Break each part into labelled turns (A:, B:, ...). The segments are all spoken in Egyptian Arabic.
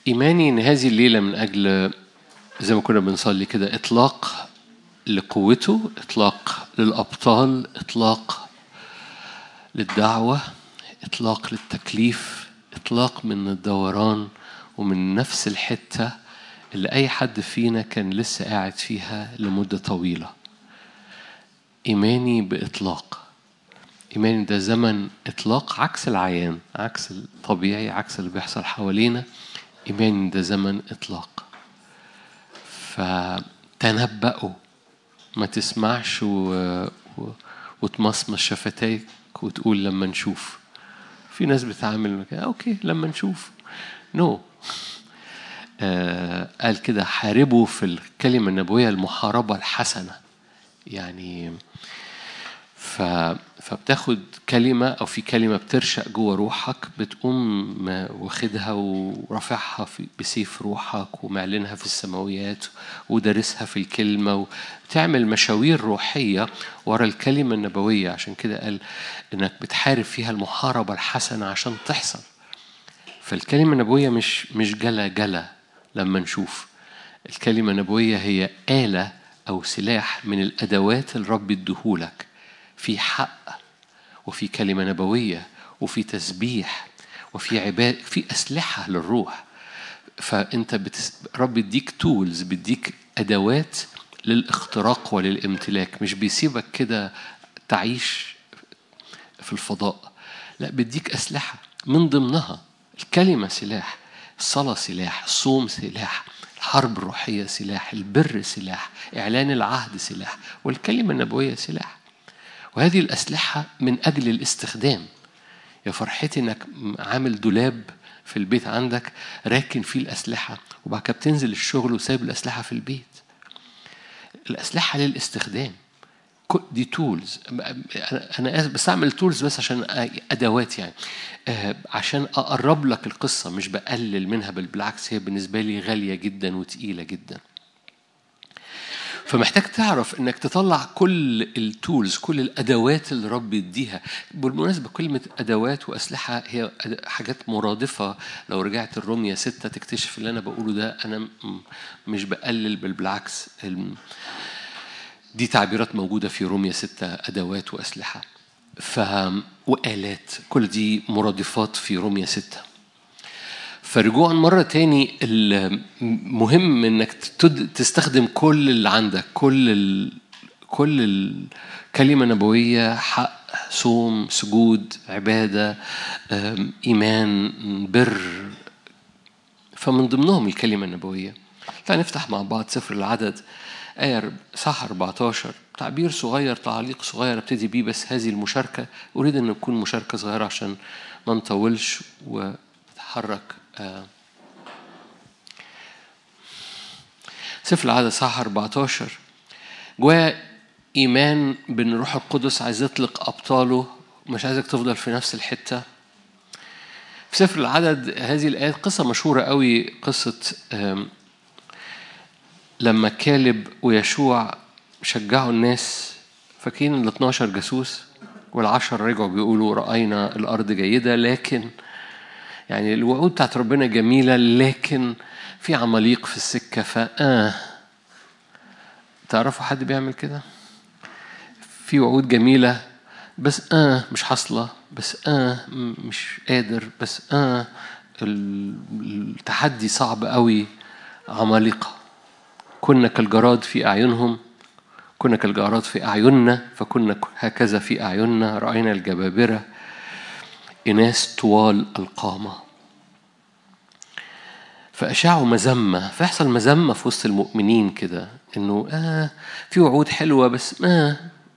A: إيماني إن هذه الليلة من أجل زي ما كنا بنصلي كده إطلاق لقوته إطلاق للأبطال إطلاق للدعوة إطلاق للتكليف إطلاق من الدوران ومن نفس الحتة اللي أي حد فينا كان لسه قاعد فيها لمدة طويلة إيماني بإطلاق إيماني ده زمن إطلاق عكس العيان عكس الطبيعي عكس اللي بيحصل حوالينا إيماني ده زمن إطلاق فتنبأوا ما تسمعش و... و... وتمصمص شفتيك وتقول لما نشوف في ناس بتعامل كده اوكي لما نشوف نو no. آه قال كده حاربوا في الكلمة النبوية المحاربة الحسنة يعني ف... فبتاخد كلمة أو في كلمة بترشق جوه روحك بتقوم واخدها ورافعها في بسيف روحك ومعلنها في السماويات ودارسها في الكلمة وتعمل مشاوير روحية ورا الكلمة النبوية عشان كده قال إنك بتحارب فيها المحاربة الحسنة عشان تحصل فالكلمة النبوية مش مش جلا جلا لما نشوف الكلمة النبوية هي آلة أو سلاح من الأدوات الرب ادهولك في حق وفي كلمة نبوية وفي تسبيح وفي عباد في أسلحة للروح فأنت بتس... رب يديك تولز بيديك أدوات للاختراق وللامتلاك مش بيسيبك كده تعيش في الفضاء لا بيديك أسلحة من ضمنها الكلمة سلاح الصلاة سلاح الصوم سلاح الحرب الروحية سلاح البر سلاح إعلان العهد سلاح والكلمة النبوية سلاح وهذه الأسلحة من أجل الاستخدام يا فرحتي إنك عامل دولاب في البيت عندك راكن فيه الأسلحة وبعد كده بتنزل الشغل وسايب الأسلحة في البيت الأسلحة للاستخدام دي تولز انا اسف بستعمل تولز بس عشان ادوات يعني عشان اقرب لك القصه مش بقلل منها بل بالعكس هي بالنسبه لي غاليه جدا وتقيله جدا فمحتاج تعرف انك تطلع كل التولز كل الادوات اللي رب يديها بالمناسبه كلمه ادوات واسلحه هي حاجات مرادفه لو رجعت الرميه ستة تكتشف اللي انا بقوله ده انا مش بقلل بل بالعكس دي تعبيرات موجودة في رومية ستة أدوات وأسلحة ف وآلات كل دي مرادفات في رومية ستة فرجوعا مرة تاني المهم انك تستخدم كل اللي عندك كل ال... كل الكلمة النبوية حق صوم سجود عبادة إيمان بر فمن ضمنهم الكلمة النبوية تعال نفتح مع بعض سفر العدد آية صح 14 تعبير صغير تعليق صغير ابتدي بيه بس هذه المشاركة أريد أن تكون مشاركة صغيرة عشان ما نطولش ونتحرك آه. سفر العدد صح 14 جواه إيمان بأن روح القدس عايز يطلق أبطاله مش عايزك تفضل في نفس الحتة في سفر العدد هذه الآيات قصة مشهورة قوي قصة لما كالب ويشوع شجعوا الناس فاكرين ال 12 جاسوس والعشر رجعوا بيقولوا رأينا الأرض جيدة لكن يعني الوعود بتاعت ربنا جميلة لكن في عماليق في السكة فآه تعرفوا حد بيعمل كده؟ في وعود جميلة بس آه مش حاصلة بس آه مش قادر بس آه التحدي صعب قوي عمالقة كنا كالجراد في أعينهم كنا كالجراد في أعيننا فكنا هكذا في أعيننا رأينا الجبابرة إناس طوال القامة فأشاعوا مذمة فيحصل مذمة في وسط المؤمنين كده إنه آه في وعود حلوة بس آه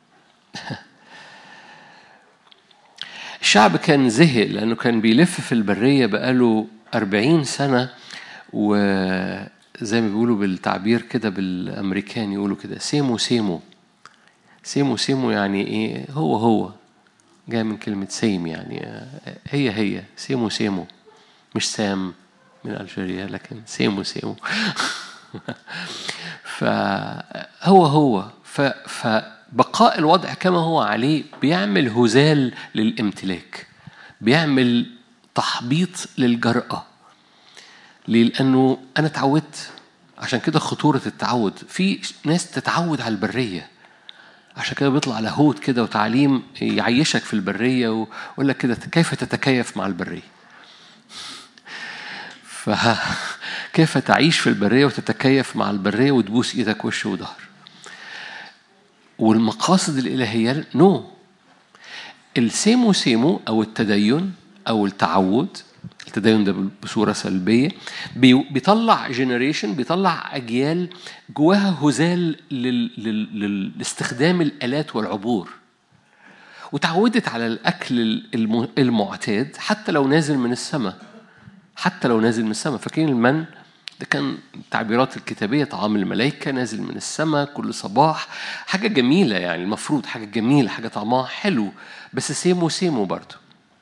A: الشعب كان زهق لأنه كان بيلف في البرية بقاله أربعين سنة و زي ما بيقولوا بالتعبير كده بالامريكان يقولوا كده سيمو سيمو سيمو سيمو يعني ايه هو هو جاي من كلمة سيم يعني هي هي سيمو سيمو مش سام من ألجيريا لكن سيمو سيمو فهو هو ف فبقاء الوضع كما هو عليه بيعمل هزال للامتلاك بيعمل تحبيط للجرأة ليه؟ لأنه أنا اتعودت عشان كده خطورة التعود في ناس تتعود على البرية عشان كده بيطلع لاهوت كده وتعليم يعيشك في البرية ويقول لك كده كيف تتكيف مع البرية فكيف تعيش في البرية وتتكيف مع البرية وتبوس إيدك وش وظهر والمقاصد الإلهية نو السيمو سيمو أو التدين أو التعود التدين ده بصورة سلبية بيطلع جنريشن بيطلع أجيال جواها هزال لاستخدام الآلات والعبور وتعودت على الأكل المعتاد حتى لو نازل من السماء حتى لو نازل من السماء فاكرين المن ده كان التعبيرات الكتابية طعام الملائكة نازل من السماء كل صباح حاجة جميلة يعني المفروض حاجة جميلة حاجة طعمها حلو بس سيمو سيمو برضه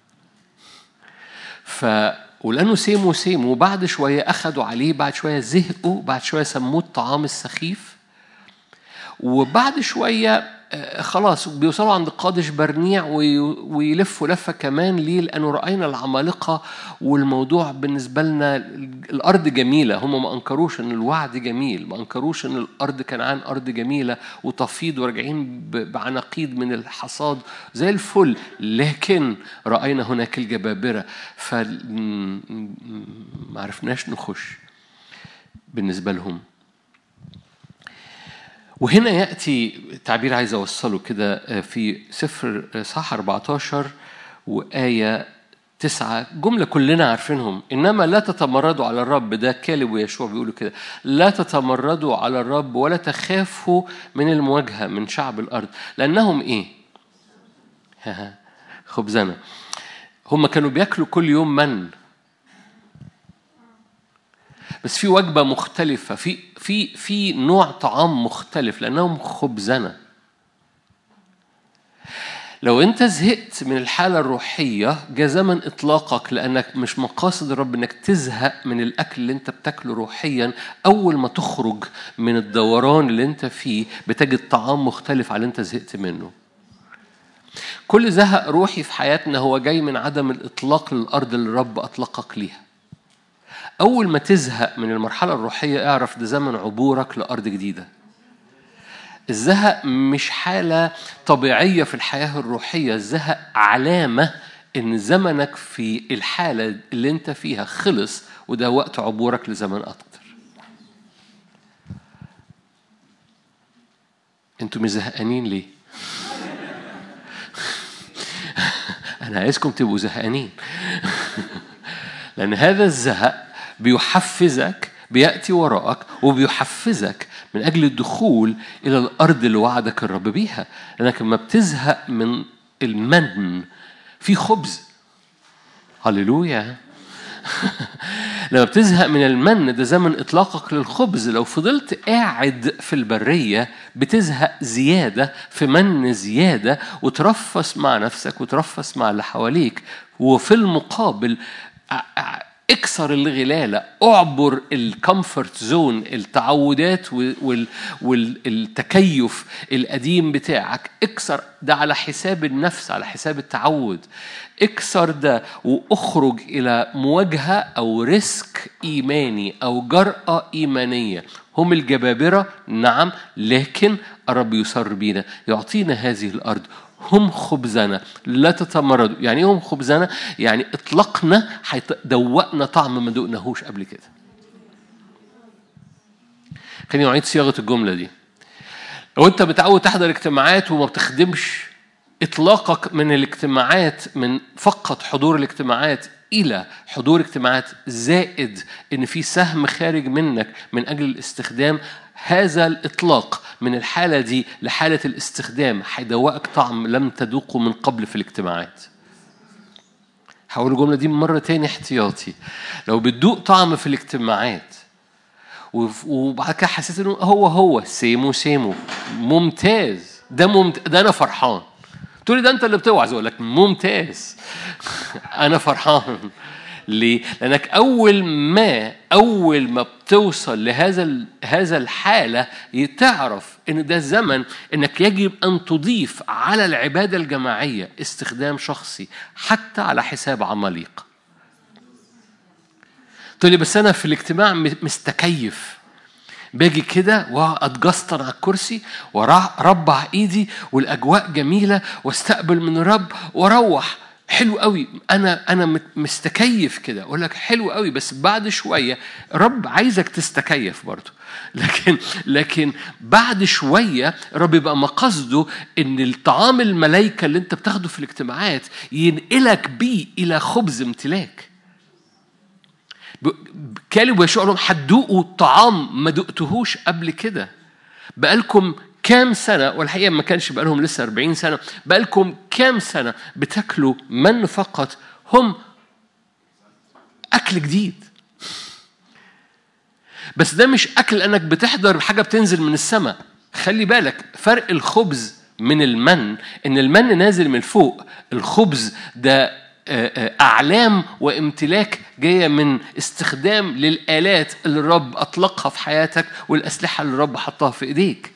A: ف ولانه سيمو سيمو بعد شويه اخذوا عليه بعد شويه زهقوا بعد شويه سموه الطعام السخيف وبعد شويه آه، خلاص بيوصلوا عند قادش برنيع ويلفوا لفة كمان ليه؟ لأنه رأينا العمالقة والموضوع بالنسبة لنا الأرض جميلة هم ما أنكروش أن الوعد جميل ما أنكروش أن الأرض كنعان أرض جميلة وتفيض وراجعين بعناقيد من الحصاد زي الفل لكن رأينا هناك الجبابرة فما عرفناش نخش بالنسبة لهم وهنا يأتي تعبير عايز أوصله كده آه، في سفر آه، صح 14 وآية تسعة جملة كلنا عارفينهم إنما لا تتمردوا على الرب ده كالب ويشوع بيقولوا كده لا تتمردوا على الرب ولا تخافوا من المواجهة من شعب الأرض لأنهم إيه؟ خبزنا هم كانوا بياكلوا كل يوم من بس في وجبة مختلفة في في في نوع طعام مختلف لأنهم خبزنا لو أنت زهقت من الحالة الروحية جاء زمن إطلاقك لأنك مش مقاصد الرب إنك تزهق من الأكل اللي أنت بتاكله روحيا أول ما تخرج من الدوران اللي أنت فيه بتجد طعام مختلف على اللي أنت زهقت منه كل زهق روحي في حياتنا هو جاي من عدم الإطلاق للأرض اللي الرب أطلقك ليها أول ما تزهق من المرحلة الروحية اعرف ده زمن عبورك لأرض جديدة الزهق مش حالة طبيعية في الحياة الروحية الزهق علامة إن زمنك في الحالة اللي أنت فيها خلص وده وقت عبورك لزمن أكتر أنتوا مش زهقانين ليه؟ أنا عايزكم تبقوا زهقانين لأن هذا الزهق بيحفزك بيأتي وراءك وبيحفزك من أجل الدخول إلى الأرض اللي وعدك الرب بيها لأنك لما بتزهق من المن في خبز هللويا لما بتزهق من المن ده زمن اطلاقك للخبز لو فضلت قاعد في البريه بتزهق زياده في من زياده وترفس مع نفسك وترفس مع اللي حواليك وفي المقابل اكسر الغلالة اعبر الكمفورت زون التعودات والتكيف القديم بتاعك اكسر ده على حساب النفس على حساب التعود اكسر ده واخرج إلى مواجهة أو ريسك إيماني أو جرأة إيمانية هم الجبابرة نعم لكن الرب يسر بينا يعطينا هذه الأرض هم خبزنا لا تتمردوا يعني ايه هم خبزنا يعني اطلقنا دوقنا طعم ما دقناهوش قبل كده خليني اعيد صياغه الجمله دي لو انت متعود تحضر اجتماعات وما بتخدمش اطلاقك من الاجتماعات من فقط حضور الاجتماعات الى حضور اجتماعات زائد ان في سهم خارج منك من اجل الاستخدام هذا الإطلاق من الحالة دي لحالة الاستخدام هيدوقك طعم لم تذوقه من قبل في الاجتماعات هقول الجملة دي مرة تاني احتياطي لو بتدوق طعم في الاجتماعات وبعد كده حسيت انه هو هو سيمو سيمو ممتاز ده ممتاز ده انا فرحان تقول ده انت اللي بتوعظ اقول لك ممتاز انا فرحان ليه؟ لأنك أول ما أول ما بتوصل لهذا هذا الحالة تعرف إن ده زمن إنك يجب أن تضيف على العبادة الجماعية استخدام شخصي حتى على حساب عماليق. تقول لي بس انا في الاجتماع م- مستكيف باجي كده واتجسطر على الكرسي واربع ايدي والاجواء جميله واستقبل من الرب واروح حلو قوي انا انا مت- مستكيف كده اقول لك حلو قوي بس بعد شويه رب عايزك تستكيف برضه لكن لكن بعد شويه رب يبقى مقصده ان الطعام الملائكه اللي انت بتاخده في الاجتماعات ينقلك بيه الى خبز امتلاك ب- ب- كالب ويشوع لهم هتدوقوا طعام ما دقتهوش قبل كده بقالكم كام سنة والحقيقة ما كانش بقالهم لسه 40 سنة بقالكم كام سنة بتاكلوا من فقط هم أكل جديد بس ده مش أكل أنك بتحضر حاجة بتنزل من السماء خلي بالك فرق الخبز من المن إن المن نازل من فوق الخبز ده آه، آه، أعلام وامتلاك جاية من استخدام للآلات اللي الرب أطلقها في حياتك والأسلحة اللي الرب حطها في إيديك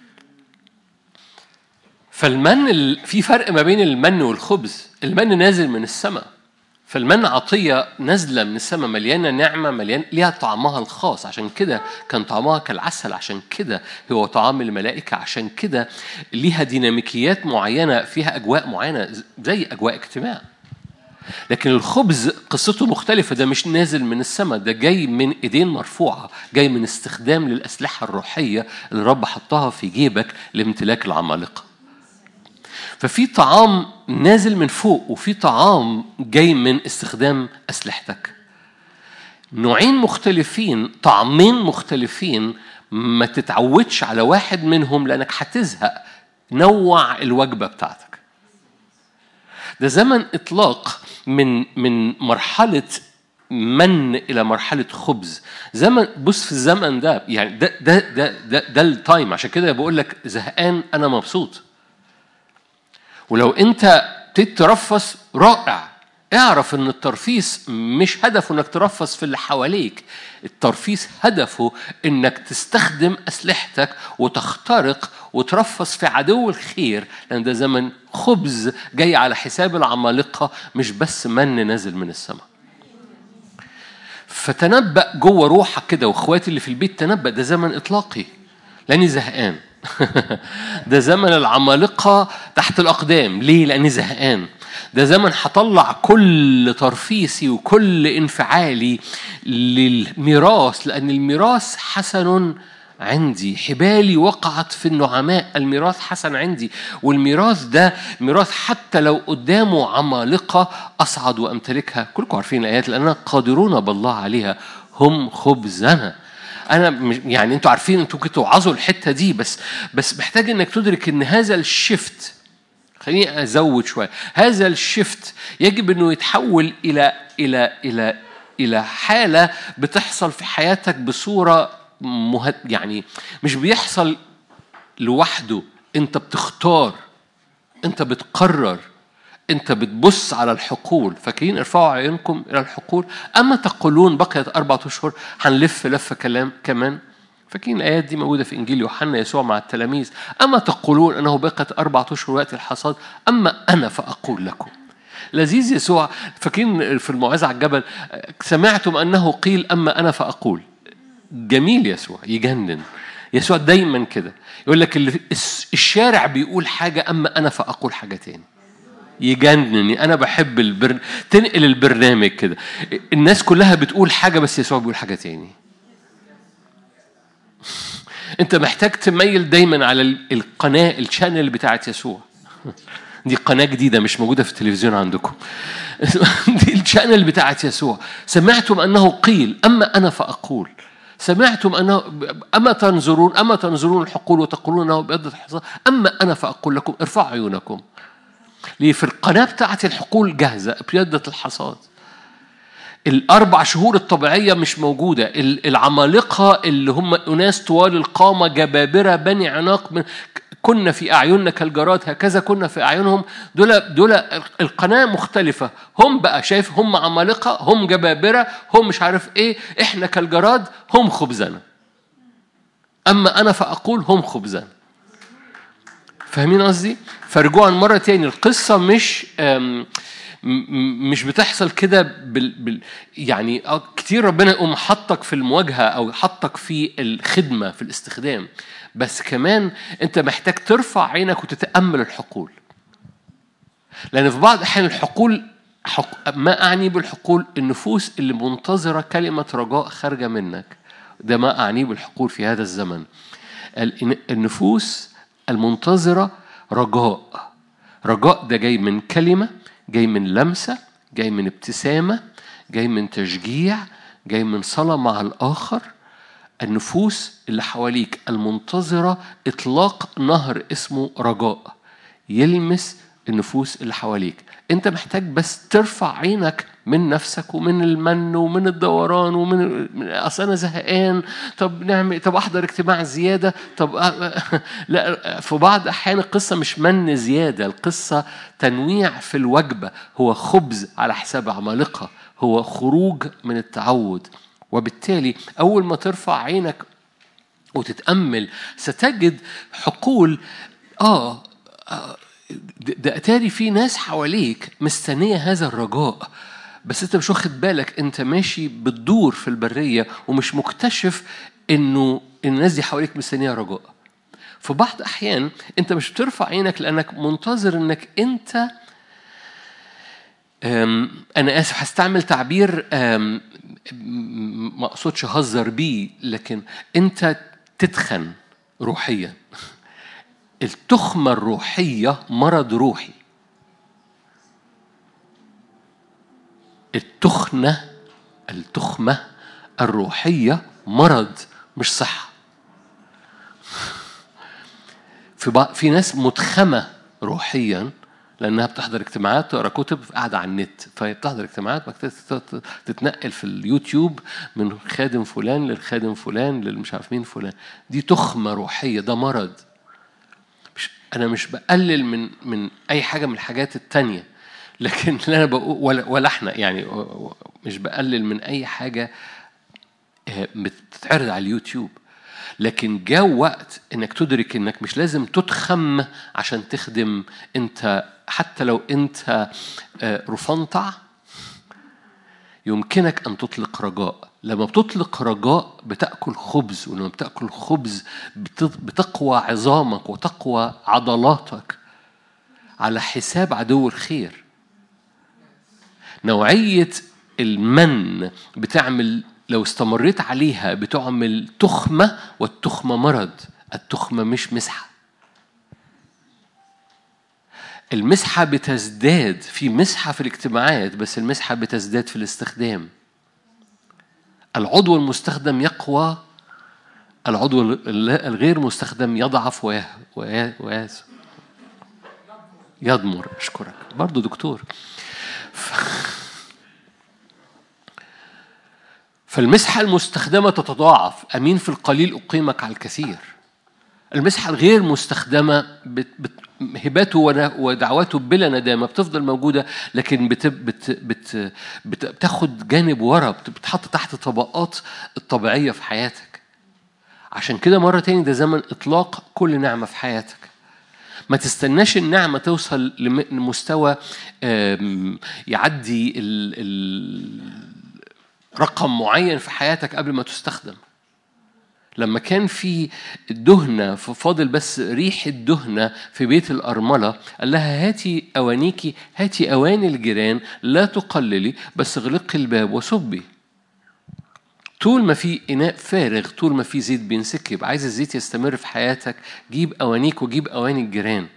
A: فالمن ال... في فرق ما بين المن والخبز المن نازل من السماء فالمن عطية نازلة من السماء مليانة نعمة مليان ليها طعمها الخاص عشان كده كان طعمها كالعسل عشان كده هو طعام الملائكة عشان كده ليها ديناميكيات معينة فيها أجواء معينة زي أجواء اجتماع لكن الخبز قصته مختلفة ده مش نازل من السماء ده جاي من ايدين مرفوعة جاي من استخدام للأسلحة الروحية اللي الرب حطها في جيبك لامتلاك العمالقة ففي طعام نازل من فوق وفي طعام جاي من استخدام أسلحتك نوعين مختلفين طعمين مختلفين ما تتعودش على واحد منهم لأنك هتزهق نوع الوجبة بتاعتك ده زمن إطلاق من من مرحلة من إلى مرحلة خبز زمن بص في الزمن ده يعني ده ده ده ده, ده التايم عشان كده بقول لك زهقان أنا مبسوط ولو أنت ابتديت ترفس رائع اعرف ان الترفيس مش هدفه انك ترفس في اللي حواليك الترفيس هدفه انك تستخدم اسلحتك وتخترق وترفس في عدو الخير لان ده زمن خبز جاي على حساب العمالقه مش بس من نازل من السماء فتنبأ جوه روحك كده واخواتي اللي في البيت تنبأ ده زمن اطلاقي لاني زهقان ده زمن العمالقه تحت الاقدام ليه لاني زهقان ده زمن هطلع كل ترفيسي وكل انفعالي للميراث لان الميراث حسن عندي حبالي وقعت في النعماء الميراث حسن عندي والميراث ده ميراث حتى لو قدامه عمالقة أصعد وأمتلكها كلكم عارفين الآيات لأننا قادرون بالله عليها هم خبزنا انا مش يعني انتوا عارفين انتوا ممكن توعظوا الحته دي بس بس محتاج انك تدرك ان هذا الشفت خليني ازود شويه هذا الشفت يجب انه يتحول الى الى الى الى حاله بتحصل في حياتك بصوره مهد يعني مش بيحصل لوحده انت بتختار انت بتقرر انت بتبص على الحقول فاكرين ارفعوا عيونكم الى الحقول اما تقولون بقيت اربعة اشهر هنلف لفه كلام كمان فاكرين الايات دي موجوده في انجيل يوحنا يسوع مع التلاميذ اما تقولون انه بقيت اربعة اشهر وقت الحصاد اما انا فاقول لكم لذيذ يسوع فاكرين في الموعظه على الجبل سمعتم انه قيل اما انا فاقول جميل يسوع يجنن يسوع دايما كده يقول لك اللي الشارع بيقول حاجه اما انا فاقول حاجه تاني يجنني انا بحب البر... تنقل البرنامج كده الناس كلها بتقول حاجه بس يسوع بيقول حاجه تاني انت محتاج تميل دايما على القناه الشانل بتاعت يسوع دي قناه جديده مش موجوده في التلفزيون عندكم دي الشانل بتاعت يسوع سمعتم انه قيل اما انا فاقول سمعتم انه اما تنظرون اما تنظرون الحقول وتقولون انه بيضة الحصاد اما انا فاقول لكم ارفعوا عيونكم ليه في القناة بتاعت الحقول جاهزة بيدة الحصاد الأربع شهور الطبيعية مش موجودة العمالقة اللي هم أناس طوال القامة جبابرة بني عناق من كنا في أعيننا كالجراد هكذا كنا في أعينهم دول دول القناة مختلفة هم بقى شايف هم عمالقة هم جبابرة هم مش عارف إيه إحنا كالجراد هم خبزنا أما أنا فأقول هم خبزنا فاهمين قصدي؟ فرجوعا مرة تاني القصة مش مش بتحصل كده بال... بال... يعني كتير ربنا يقوم حطك في المواجهة أو حطك في الخدمة في الاستخدام بس كمان أنت محتاج ترفع عينك وتتأمل الحقول لأن في بعض الأحيان الحقول حق... ما أعني بالحقول النفوس اللي منتظرة كلمة رجاء خارجة منك ده ما أعنيه بالحقول في هذا الزمن النفوس المنتظرة رجاء رجاء ده جاي من كلمة جاي من لمسة جاي من ابتسامة جاي من تشجيع جاي من صلاة مع الآخر النفوس اللي حواليك المنتظرة إطلاق نهر اسمه رجاء يلمس النفوس اللي حواليك انت محتاج بس ترفع عينك من نفسك ومن المن ومن الدوران ومن اصل انا زهقان طب نعمل طب احضر اجتماع زياده طب لا في بعض احيان القصه مش من زياده القصه تنويع في الوجبه هو خبز على حساب عمالقه هو خروج من التعود وبالتالي اول ما ترفع عينك وتتامل ستجد حقول اه, آه ده اتاري في ناس حواليك مستنيه هذا الرجاء بس انت مش واخد بالك انت ماشي بتدور في البريه ومش مكتشف انه الناس دي حواليك مستنيه رجاء في بعض احيان انت مش بترفع عينك لانك منتظر انك انت انا اسف هستعمل تعبير ما اقصدش اهزر بيه لكن انت تتخن روحيا التخمة الروحية مرض روحي التخنة التخمة الروحية مرض مش صحة في في ناس متخمة روحيا لأنها بتحضر اجتماعات تقرا كتب قاعدة على النت فهي بتحضر اجتماعات تتنقل في اليوتيوب من خادم فلان للخادم فلان للمش عارف مين فلان دي تخمة روحية ده مرض أنا مش بقلل من من أي حاجة من الحاجات التانية لكن اللي أنا بقول ولا, ولا إحنا يعني مش بقلل من أي حاجة آه، بتتعرض على اليوتيوب لكن جاء وقت انك تدرك انك مش لازم تتخم عشان تخدم انت حتى لو انت آه، رفنطع يمكنك ان تطلق رجاء لما بتطلق رجاء بتاكل خبز ولما بتاكل خبز بتقوى عظامك وتقوى عضلاتك على حساب عدو الخير نوعيه المن بتعمل لو استمريت عليها بتعمل تخمه والتخمه مرض التخمه مش مسحه المسحه بتزداد في مسحه في الاجتماعات بس المسحه بتزداد في الاستخدام العضو المستخدم يقوى العضو الغير مستخدم يضعف وياس يضمر اشكرك برضه دكتور ف... فالمسحة المستخدمة تتضاعف أمين في القليل أقيمك على الكثير المسحة الغير مستخدمة بت... بت... هباته ودعواته بلا ندامة بتفضل موجودة لكن بت بت بت بت بتاخد جانب ورا بتحط تحت طبقات الطبيعية في حياتك عشان كده مرة تاني ده زمن إطلاق كل نعمة في حياتك ما تستناش النعمة توصل لمستوى يعدي رقم معين في حياتك قبل ما تستخدم لما كان في دهنة فاضل بس ريح الدهنة في بيت الأرملة قال لها هاتي أوانيكي هاتي أواني الجيران لا تقللي بس اغلقي الباب وصبي طول ما في إناء فارغ طول ما في زيت بينسكب عايز الزيت يستمر في حياتك جيب أوانيك وجيب أواني الجيران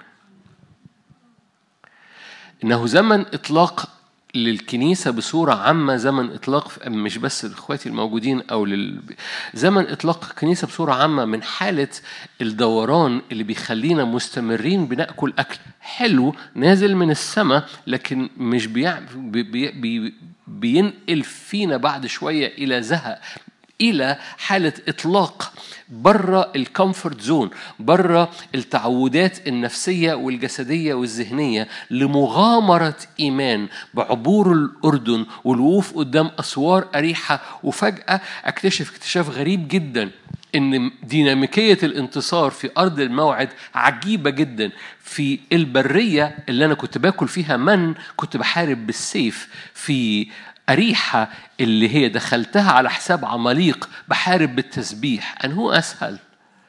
A: إنه زمن إطلاق للكنيسة بصورة عامة زمن إطلاق مش بس إخواتي الموجودين أو لل... زمن إطلاق الكنيسة بصورة عامة من حالة الدوران اللي بيخلينا مستمرين بناكل أكل حلو نازل من السماء لكن مش بيع... بي... بي... بينقل فينا بعد شوية إلى زهق الى حاله اطلاق بره الكومفورت زون بره التعودات النفسيه والجسديه والذهنيه لمغامره ايمان بعبور الاردن والوقوف قدام اسوار اريحه وفجاه اكتشف اكتشاف غريب جدا ان ديناميكيه الانتصار في ارض الموعد عجيبه جدا في البريه اللي انا كنت باكل فيها من كنت بحارب بالسيف في أريحة اللي هي دخلتها على حساب عماليق بحارب بالتسبيح أن هو أسهل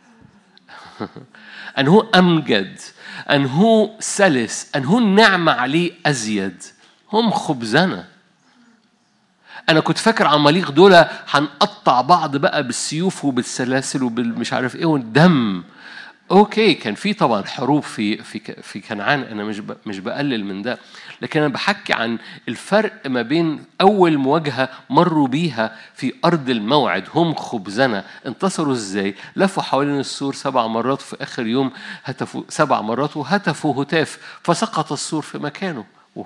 A: أن هو أمجد أن هو سلس أن هو النعمة عليه أزيد هم خبزنا انا كنت فاكر عماليق دول هنقطع بعض بقى بالسيوف وبالسلاسل وبالمش عارف ايه والدم اوكي كان في طبعا حروب في في في كنعان انا مش مش بقلل من ده لكن انا بحكي عن الفرق ما بين اول مواجهه مروا بيها في ارض الموعد هم خبزنا انتصروا ازاي لفوا حوالين السور سبع مرات وفي اخر يوم هتفوا سبع مرات وهتفوا هتاف فسقط السور في مكانه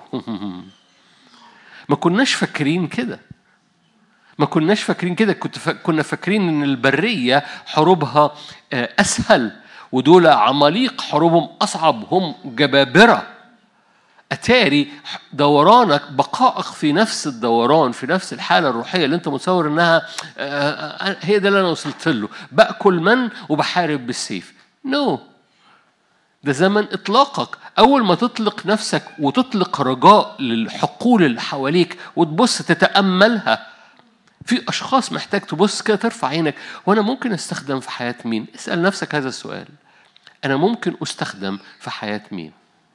A: ما كناش فاكرين كده ما كناش فاكرين كده كنت ف... كنا فاكرين ان البريه حروبها اسهل ودول عماليق حروبهم اصعب هم جبابره اتاري دورانك بقائك في نفس الدوران في نفس الحاله الروحيه اللي انت متصور انها هي ده اللي انا وصلت له باكل من وبحارب بالسيف نو no. ده زمن اطلاقك اول ما تطلق نفسك وتطلق رجاء للحقول اللي حواليك وتبص تتاملها في اشخاص محتاج تبص كده ترفع عينك وانا ممكن استخدم في حياه مين اسال نفسك هذا السؤال انا ممكن استخدم في حياه مين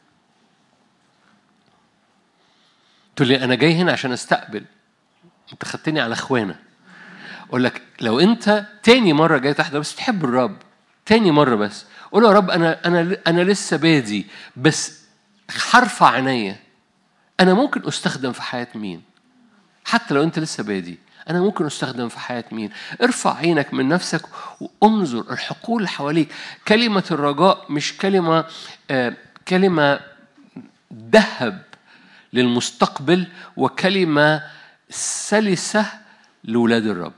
A: تقول لي انا جاي هنا عشان استقبل انت خدتني على اخوانا اقول لك لو انت تاني مره جاي تحضر بس تحب الرب تاني مره بس قول يا رب انا انا انا لسه بادي بس هرفع عينيا انا ممكن استخدم في حياه مين حتى لو انت لسه بادي انا ممكن استخدم في حياه مين ارفع عينك من نفسك وانظر الحقول اللي حواليك كلمه الرجاء مش كلمه آه كلمه ذهب للمستقبل وكلمه سلسه لولاد الرب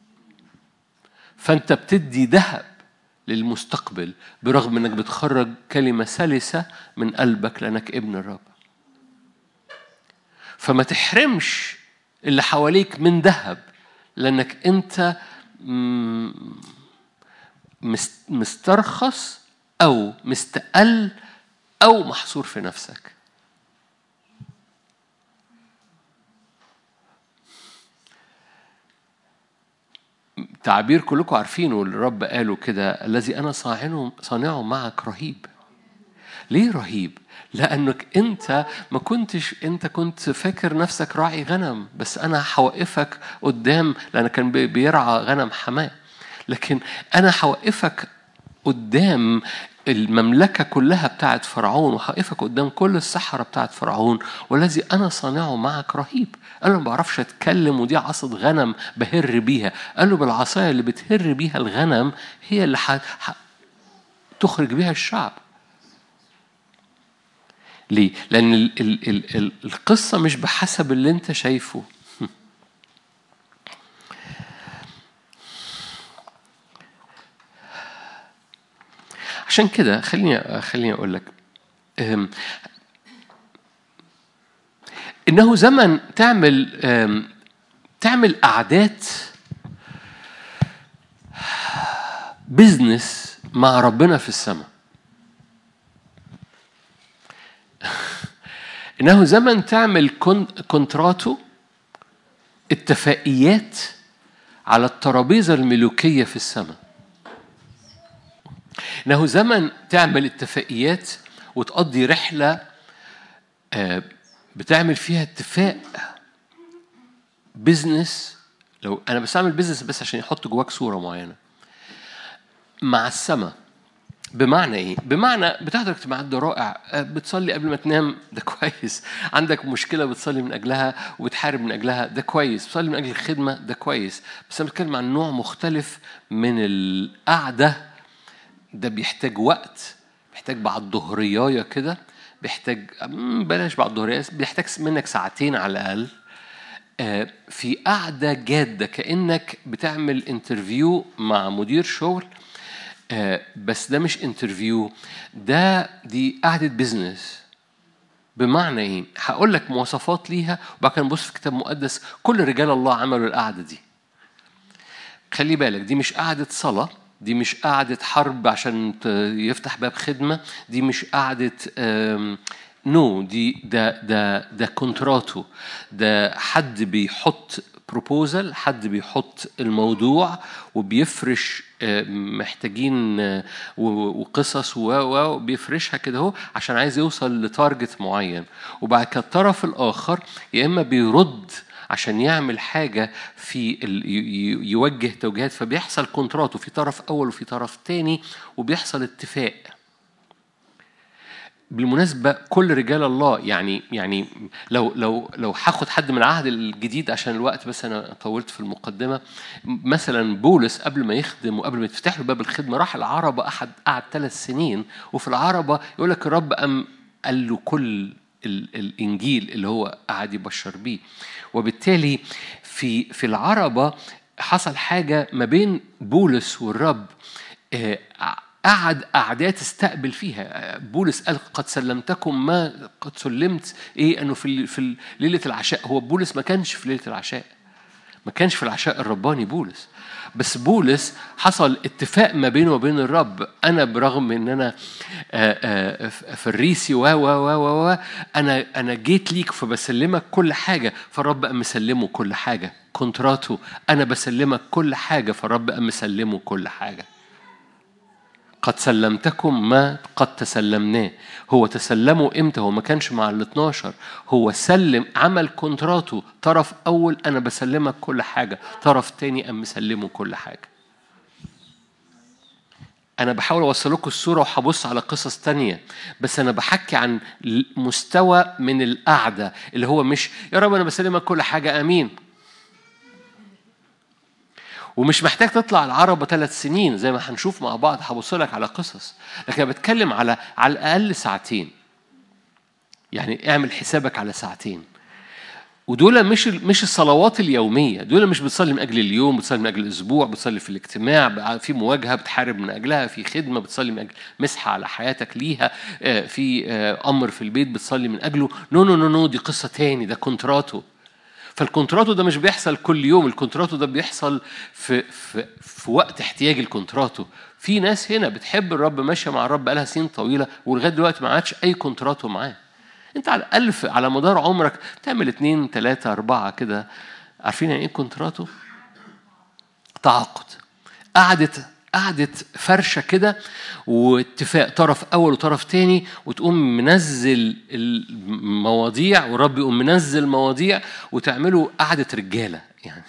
A: فانت بتدي ذهب للمستقبل برغم انك بتخرج كلمه سلسه من قلبك لانك ابن الرب فما تحرمش اللي حواليك من ذهب لانك انت مسترخص او مستقل او محصور في نفسك تعبير كلكم عارفينه اللي الرب قاله كده الذي انا صانعه صانعه معك رهيب ليه رهيب لانك انت ما كنتش انت كنت فاكر نفسك راعي غنم بس انا هوقفك قدام لان كان بيرعى غنم حماه لكن انا هوقفك قدام المملكة كلها بتاعت فرعون وهقفك قدام كل السحرة بتاعت فرعون والذي أنا صانعه معك رهيب أنا ما بعرفش أتكلم ودي عصا غنم بهر بيها قال له بالعصاية اللي بتهر بيها الغنم هي اللي ح... ح... تخرج بيها الشعب ليه؟ لأن ال ال ال ال القصة مش بحسب اللي أنت شايفه عشان كده خليني خليني اقول لك انه زمن تعمل تعمل قعدات بزنس مع ربنا في السماء انه زمن تعمل كونتراتو اتفاقيات على الترابيزه الملوكيه في السماء انه زمن تعمل اتفاقيات وتقضي رحله بتعمل فيها اتفاق بزنس لو انا بستعمل بزنس بس عشان يحط جواك صوره معينه مع السماء بمعنى ايه؟ بمعنى بتحضر اجتماعات ده رائع بتصلي قبل ما تنام ده كويس عندك مشكله بتصلي من اجلها وبتحارب من اجلها ده كويس بتصلي من اجل الخدمه ده كويس بس انا بتكلم عن نوع مختلف من القعده ده بيحتاج وقت بيحتاج بعد ظهريايه كده بيحتاج بلاش بعد ظهرية بيحتاج منك ساعتين على الاقل في قعده جاده كانك بتعمل انترفيو مع مدير شغل بس ده مش انترفيو ده دي قعده بيزنس بمعنى ايه؟ هقول لك مواصفات ليها وبعد كده نبص في كتاب مقدس كل رجال الله عملوا القعده دي. خلي بالك دي مش قعدة صلاة دي مش قعدة حرب عشان ت- يفتح باب خدمة دي مش قعدة نو دي ده ده ده كونتراتو ده حد بيحط بروبوزل حد بيحط الموضوع وبيفرش آه، محتاجين آه، و- وقصص و و وبيفرشها كده اهو عشان عايز يوصل لتارجت معين وبعد كده الطرف الاخر يا اما بيرد عشان يعمل حاجة في ال... ي- ي- يوجه توجيهات فبيحصل كونترات وفي طرف أول وفي طرف تاني وبيحصل اتفاق بالمناسبة كل رجال الله يعني يعني لو لو لو هاخد حد من العهد الجديد عشان الوقت بس أنا طولت في المقدمة مثلا بولس قبل ما يخدم وقبل ما يتفتح له باب الخدمة راح العربة أحد قعد ثلاث سنين وفي العربة يقول لك الرب أم قال له كل ال- الإنجيل اللي هو قعد يبشر بيه وبالتالي في في العربة حصل حاجة ما بين بولس والرب آه، قعد قعدات استقبل فيها آه، بولس قال قد سلمتكم ما قد سلمت ايه انه في ال- في ال- ليله العشاء هو بولس ما كانش في ليله العشاء ما كانش في العشاء الرباني بولس بس بولس حصل اتفاق ما بينه وبين الرب انا برغم ان انا آه، آه، فريسي و و و و و انا انا جيت ليك فبسلمك كل حاجه فالرب قام مسلمه كل حاجه كونتراتو انا بسلمك كل حاجه فالرب قام مسلمه كل حاجه قد سلمتكم ما قد تسلمناه هو تسلموا امتى هو ما كانش مع ال 12 هو سلم عمل كونتراتو طرف اول انا بسلمك كل حاجه طرف تاني قام مسلمه كل حاجه انا بحاول اوصل لكم الصوره وهبص على قصص تانية بس انا بحكي عن مستوى من القعده اللي هو مش يا رب انا بسلمك كل حاجه امين ومش محتاج تطلع العربة ثلاث سنين زي ما هنشوف مع بعض هبص لك على قصص لكن أنا بتكلم على على الأقل ساعتين يعني اعمل حسابك على ساعتين ودول مش مش الصلوات اليومية دول مش بتصلي من أجل اليوم بتصلي من أجل الأسبوع بتصلي في الاجتماع في مواجهة بتحارب من أجلها في خدمة بتصلي من أجل مسحة على حياتك ليها آه، في آه، أمر في البيت بتصلي من أجله نو نو نو نو دي قصة تاني ده كونتراتو فالكونتراتو ده مش بيحصل كل يوم الكونتراتو ده بيحصل في في في وقت احتياج الكونتراتو في ناس هنا بتحب الرب ماشيه مع الرب بقالها سنين طويله ولغايه دلوقتي ما عادش اي كونتراتو معاه انت على الاقل في- على مدار عمرك تعمل اتنين تلاته اربعه كده عارفين يعني ايه كونتراتو؟ تعاقد قعدت قعدت فرشة كده واتفاق طرف أول وطرف تاني وتقوم منزل المواضيع والرب يقوم منزل مواضيع وتعملوا قعدة رجالة يعني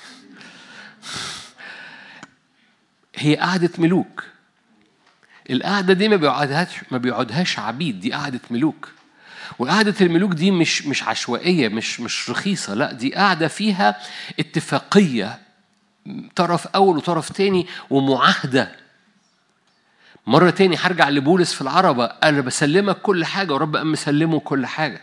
A: هي قعدة ملوك القعدة دي ما بيقعدهاش ما بيقعدهاش عبيد دي قعدة ملوك وقعدة الملوك دي مش مش عشوائية مش مش رخيصة لا دي قاعدة فيها اتفاقية طرف أول وطرف تاني ومعاهدة مرة تاني هرجع لبولس في العربة أنا بسلمك كل حاجة ورب قام مسلمه كل حاجة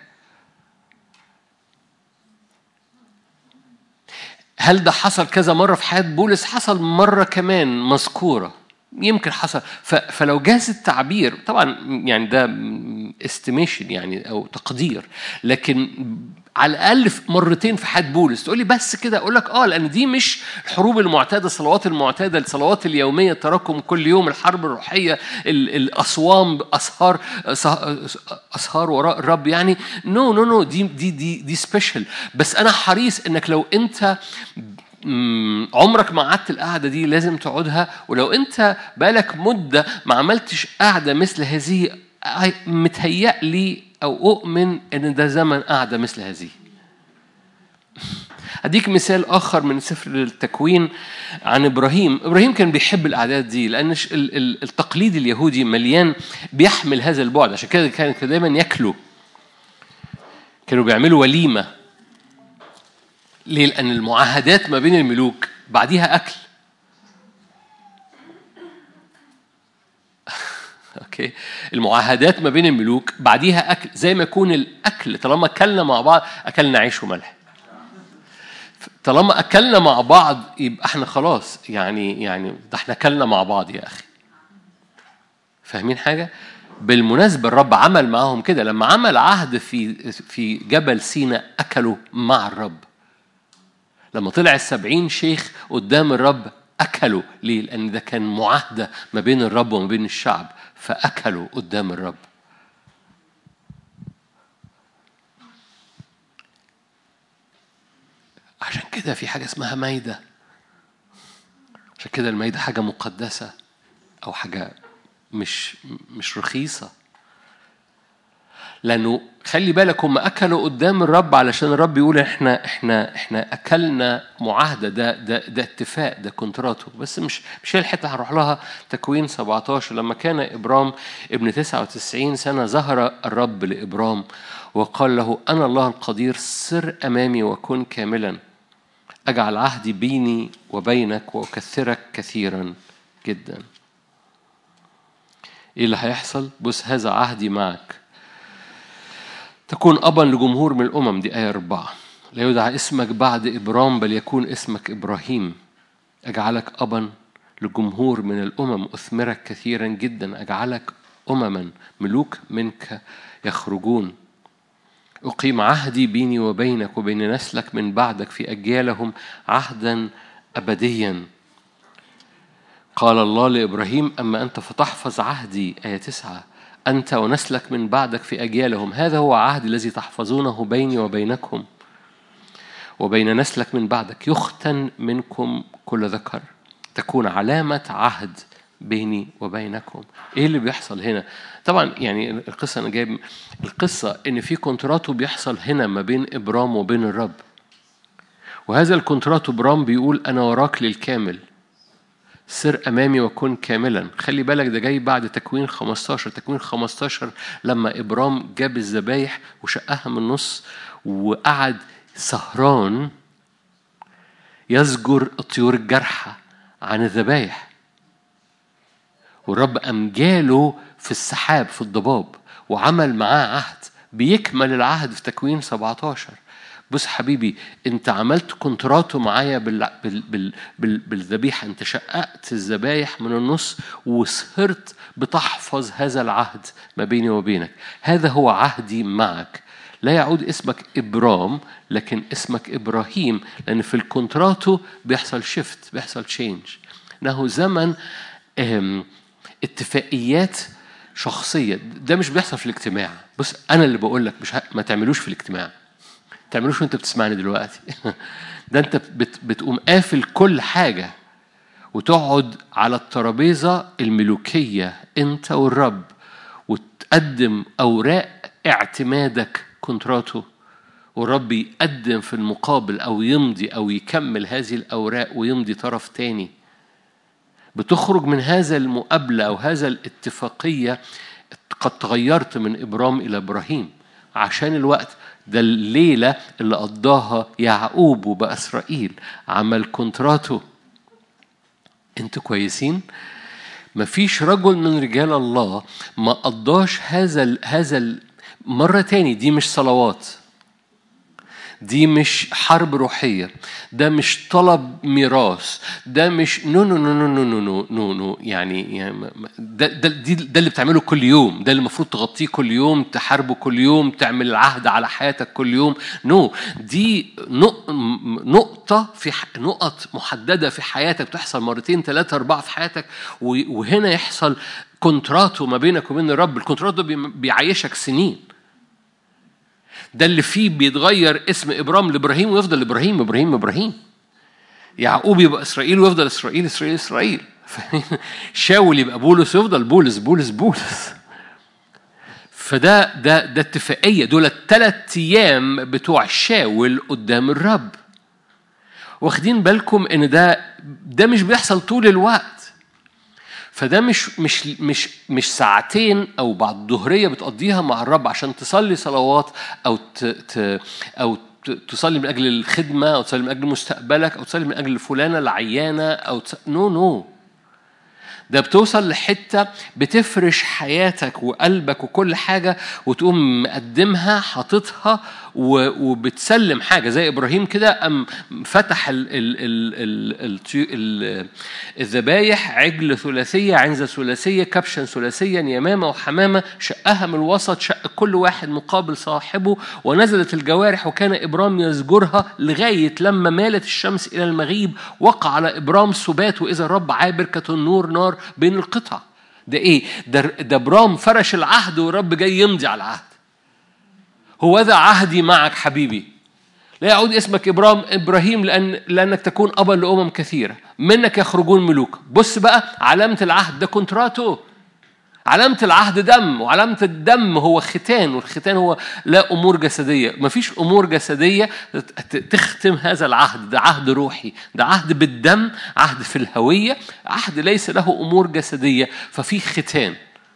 A: هل ده حصل كذا مرة في حياة بولس؟ حصل مرة كمان مذكورة يمكن حصل ف- فلو جاز التعبير طبعا يعني ده استيميشن يعني او تقدير لكن على الاقل في مرتين في حياه بولس تقول لي بس كده اقول لك اه لان دي مش الحروب المعتاده الصلوات المعتاده الصلوات اليوميه التراكم كل يوم الحرب الروحيه ال- الاصوام اسهار اسهار وراء الرب يعني نو نو نو دي دي دي دي سبيشال بس انا حريص انك لو انت مم، عمرك ما قعدت القعدة دي لازم تقعدها ولو أنت بقالك مدة ما عملتش قعدة مثل هذه أي- متهيألي أو أؤمن إن ده زمن قعدة مثل هذه أديك مثال آخر من سفر التكوين عن إبراهيم إبراهيم كان بيحب الأعداد دي لأن ش- ال- ال- التقليد اليهودي مليان بيحمل هذا البعد عشان كده كان كانوا دايما ياكلوا كانوا بيعملوا وليمه ليه؟ لأن المعاهدات ما بين الملوك بعديها أكل. أوكي؟ المعاهدات ما بين الملوك بعديها أكل، زي ما يكون الأكل طالما أكلنا مع بعض أكلنا عيش وملح. طالما أكلنا مع بعض يبقى إحنا خلاص يعني يعني ده إحنا أكلنا مع بعض يا أخي. فاهمين حاجة؟ بالمناسبة الرب عمل معاهم كده لما عمل عهد في في جبل سيناء أكلوا مع الرب. لما طلع السبعين شيخ قدام الرب أكلوا ليه؟ لأن ده كان معاهدة ما بين الرب وما بين الشعب فأكلوا قدام الرب عشان كده في حاجة اسمها مايدة عشان كده المايدة حاجة مقدسة أو حاجة مش مش رخيصة لأنه خلي بالك هم أكلوا قدام الرب علشان الرب يقول إحنا إحنا إحنا أكلنا معاهدة ده ده ده اتفاق ده كونتراتو بس مش مش هي الحتة هنروح لها تكوين 17 لما كان إبرام ابن 99 سنة ظهر الرب لإبرام وقال له أنا الله القدير سر أمامي وكن كاملا أجعل عهدي بيني وبينك وأكثرك كثيرا جدا إيه اللي هيحصل؟ بص هذا عهدي معك تكون أبا لجمهور من الأمم دي آية أربعة لا يدعى اسمك بعد إبرام بل يكون اسمك إبراهيم أجعلك أبا لجمهور من الأمم أثمرك كثيرا جدا أجعلك أمما ملوك منك يخرجون أقيم عهدي بيني وبينك وبين نسلك من بعدك في أجيالهم عهدا أبديا قال الله لإبراهيم أما أنت فتحفظ عهدي آية تسعة أنت ونسلك من بعدك في أجيالهم هذا هو عهد الذي تحفظونه بيني وبينكم وبين نسلك من بعدك يختن منكم كل ذكر تكون علامة عهد بيني وبينكم ايه اللي بيحصل هنا طبعا يعني القصه انا جايب القصه ان في كونتراتو بيحصل هنا ما بين ابرام وبين الرب وهذا الكونتراتو ابرام بيقول انا وراك للكامل سر امامي وكن كاملا خلي بالك ده جاي بعد تكوين 15 تكوين 15 لما ابرام جاب الذبايح وشقها من النص وقعد سهران يزجر الطيور الجارحه عن الذبايح والرب قام جاله في السحاب في الضباب وعمل معاه عهد بيكمل العهد في تكوين 17 بص حبيبي انت عملت كونتراتو معايا بال... بال... بال... بال... بالذبيحه انت شققت الذبايح من النص وسهرت بتحفظ هذا العهد ما بيني وبينك هذا هو عهدي معك لا يعود اسمك ابرام لكن اسمك ابراهيم لان في الكونتراتو بيحصل شيفت بيحصل تشينج انه زمن اتفاقيات شخصيه ده مش بيحصل في الاجتماع بص انا اللي بقول لك مش ه... ما تعملوش في الاجتماع تعملوش وانت بتسمعني دلوقتي ده انت بت... بتقوم قافل كل حاجه وتقعد على الترابيزه الملوكيه انت والرب وتقدم اوراق اعتمادك كونتراتو والرب يقدم في المقابل او يمضي او يكمل هذه الاوراق ويمضي طرف تاني بتخرج من هذا المقابله او هذا الاتفاقيه قد تغيرت من ابرام الى ابراهيم عشان الوقت ده الليله اللي قضاها يعقوب وباسرائيل عمل كونتراتو انتوا كويسين مفيش رجل من رجال الله ما قضاش هذا ال هذا ال مرة تاني دي مش صلوات دي مش حرب روحية ده مش طلب ميراث ده مش نو نو نو نو نو نو نو نو, نو يعني, يعني ده, ده, دي ده اللي بتعمله كل يوم ده اللي المفروض تغطيه كل يوم تحاربه كل يوم تعمل العهد على حياتك كل يوم نو no. دي نقطة في نقط محددة في حياتك بتحصل مرتين ثلاثة أربعة في حياتك وهنا يحصل كونتراتو ما بينك وبين الرب الكونتراتو بيعيشك سنين ده اللي فيه بيتغير اسم ابرام لابراهيم ويفضل ابراهيم ابراهيم ابراهيم يعقوب يبقى اسرائيل ويفضل اسرائيل اسرائيل اسرائيل شاول يبقى بولس ويفضل بولس بولس بولس فده ده ده اتفاقيه دول الثلاث ايام بتوع شاول قدام الرب واخدين بالكم ان ده ده مش بيحصل طول الوقت فده مش مش مش مش ساعتين او بعد الظهريه بتقضيها مع الرب عشان تصلي صلوات او ت ت او تصلي من اجل الخدمه او تصلي من اجل مستقبلك او تصلي من اجل فلانه العيانه او تص... نو نو ده بتوصل لحتة بتفرش حياتك وقلبك وكل حاجة وتقوم مقدمها حاططها وبتسلم حاجة زي إبراهيم كده أم فتح الذبايح عجل ثلاثية عنزة ثلاثية كبشا ثلاثيا يمامة وحمامة شقها من الوسط شق كل واحد مقابل صاحبه ونزلت الجوارح وكان إبرام يزجرها لغاية لما مالت الشمس إلى المغيب وقع على إبرام سبات وإذا الرب عابر كتنور نار بين القطع ده إيه؟ ده, ده برام فرش العهد والرب جاي يمضي على العهد هو ذا عهدي معك حبيبي لا يعود اسمك إبرام إبراهيم لأن لأنك تكون أبا لأمم كثيرة منك يخرجون ملوك بص بقى علامة العهد ده كونتراتو علامة العهد دم وعلامة الدم هو ختان والختان هو لا أمور جسدية مفيش أمور جسدية تختم هذا العهد ده عهد روحي ده عهد بالدم عهد في الهوية عهد ليس له أمور جسدية ففي ختان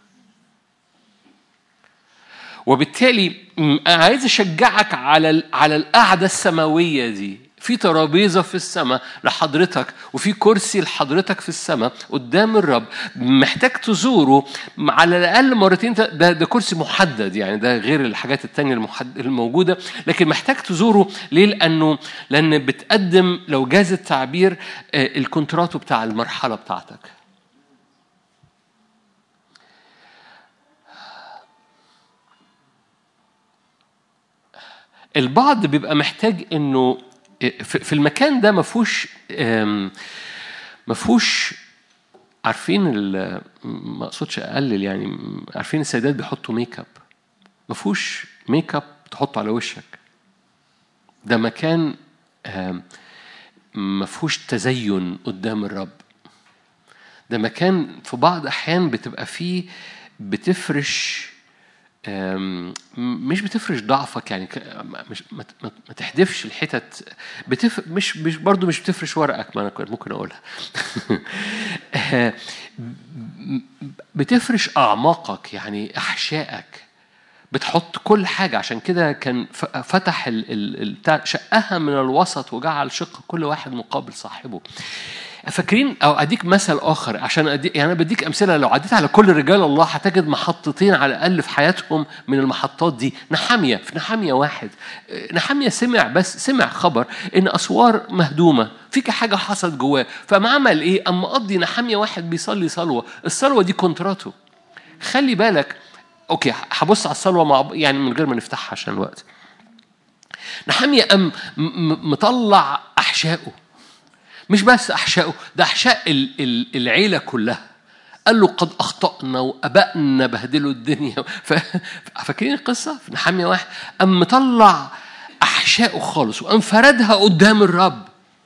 A: وبالتالي عايز اشجعك على على القعده السماويه دي في ترابيزة في السماء لحضرتك وفي كرسي لحضرتك في السماء قدام الرب محتاج تزوره على الأقل مرتين ده, ده كرسي محدد يعني ده غير الحاجات التانية الموجودة لكن محتاج تزوره ليه؟ لأنه لأن بتقدم لو جاز التعبير آه، الكونتراتو بتاع المرحلة بتاعتك البعض بيبقى محتاج انه في المكان ده ما فيهوش ما فيهوش عارفين ما اقصدش اقلل يعني عارفين السيدات بيحطوا ميك اب ما فيهوش ميك اب تحطه على وشك ده مكان ما فيهوش تزين قدام الرب ده مكان في بعض احيان بتبقى فيه بتفرش مش بتفرش ضعفك يعني مش ما تحدفش الحتت بتف مش مش برضه مش بتفرش ورقك ما انا ممكن اقولها بتفرش اعماقك يعني احشائك بتحط كل حاجة عشان كده كان فتح شقها من الوسط وجعل شق كل واحد مقابل صاحبه فاكرين او اديك مثل اخر عشان أديك يعني انا بديك امثله لو عديت على كل رجال الله هتجد محطتين على الاقل في حياتهم من المحطات دي نحاميه في نحاميه واحد نحاميه سمع بس سمع خبر ان اسوار مهدومه فيك حاجه حصلت جواه فما عمل ايه اما قضي نحاميه واحد بيصلي صلوه الصلوه دي كونتراته خلي بالك اوكي هبص على الصلوه مع يعني من غير ما نفتحها عشان الوقت نحاميه ام مطلع احشائه مش بس أحشائه ده أحشاء العيلة كلها قال له قد أخطأنا وأبائنا بهدلوا الدنيا فاكرين القصة في نحامية واحد أم مطلع أحشائه خالص وأم فردها قدام الرب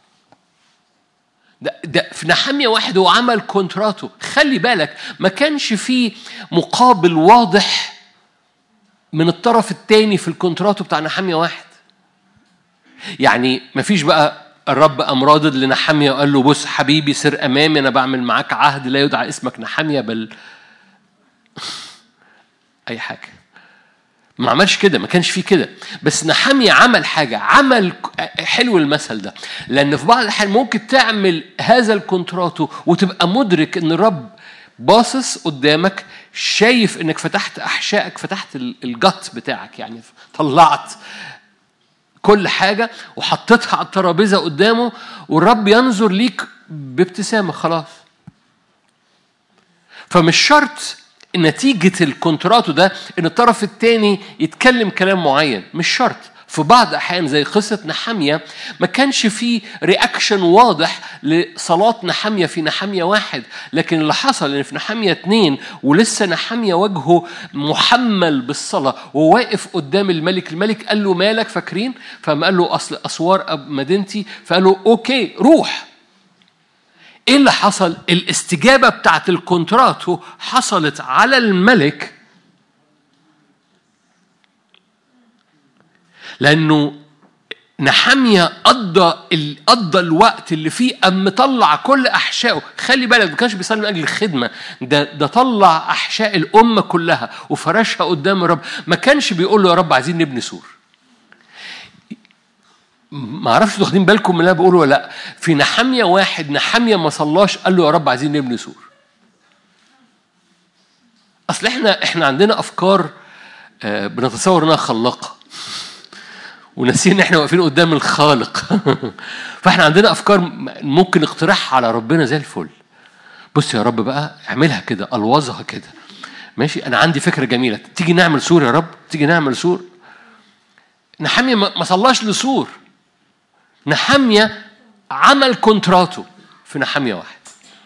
A: ده, ده في نحامية واحد هو عمل كونتراتو خلي بالك ما كانش فيه مقابل واضح من الطرف الثاني في الكونتراتو بتاع نحامية واحد يعني ما فيش بقى الرب قام رادد لنحمية وقال له بص حبيبي سر أمامي أنا بعمل معاك عهد لا يدعى اسمك نحمية بل أي حاجة ما عملش كده ما كانش فيه كده بس نحمية عمل حاجة عمل حلو المثل ده لأن في بعض الأحيان ممكن تعمل هذا الكونتراتو وتبقى مدرك إن الرب باصص قدامك شايف انك فتحت احشائك فتحت الجت بتاعك يعني طلعت كل حاجة وحطيتها على الترابيزة قدامه والرب ينظر ليك بابتسامة خلاص فمش شرط نتيجة الكونتراتو ده إن الطرف الثاني يتكلم كلام معين مش شرط في بعض أحيان زي قصة نحامية ما كانش في رياكشن واضح لصلاة نحامية في نحامية واحد لكن اللي حصل إن في نحامية اتنين ولسه نحامية وجهه محمل بالصلاة وواقف قدام الملك الملك قال له مالك فاكرين فما قال له أصل أسوار مدينتي فقال له أوكي روح ايه اللي حصل الاستجابه بتاعت الكونتراتو حصلت على الملك لأنه نحمية قضى قضى الوقت اللي فيه أم مطلع كل أحشائه خلي بالك ما كانش بيصلي من أجل الخدمة ده ده طلع أحشاء الأمة كلها وفرشها قدام الرب ما كانش بيقول له يا رب عايزين نبني سور ما اعرفش واخدين بالكم من اللي انا بقوله ولا لا في نحمية واحد نحمية ما صلاش قال له يا رب عايزين نبني سور اصل احنا احنا عندنا افكار آه، بنتصور انها خلاقه وناسيين ان احنا واقفين قدام الخالق فاحنا عندنا افكار ممكن نقترحها على ربنا زي الفل بص يا رب بقى اعملها كده الوظها كده ماشي انا عندي فكره جميله تيجي نعمل سور يا رب تيجي نعمل سور نحمية ما صلاش لسور نحمية عمل كونتراتو في نحمية واحد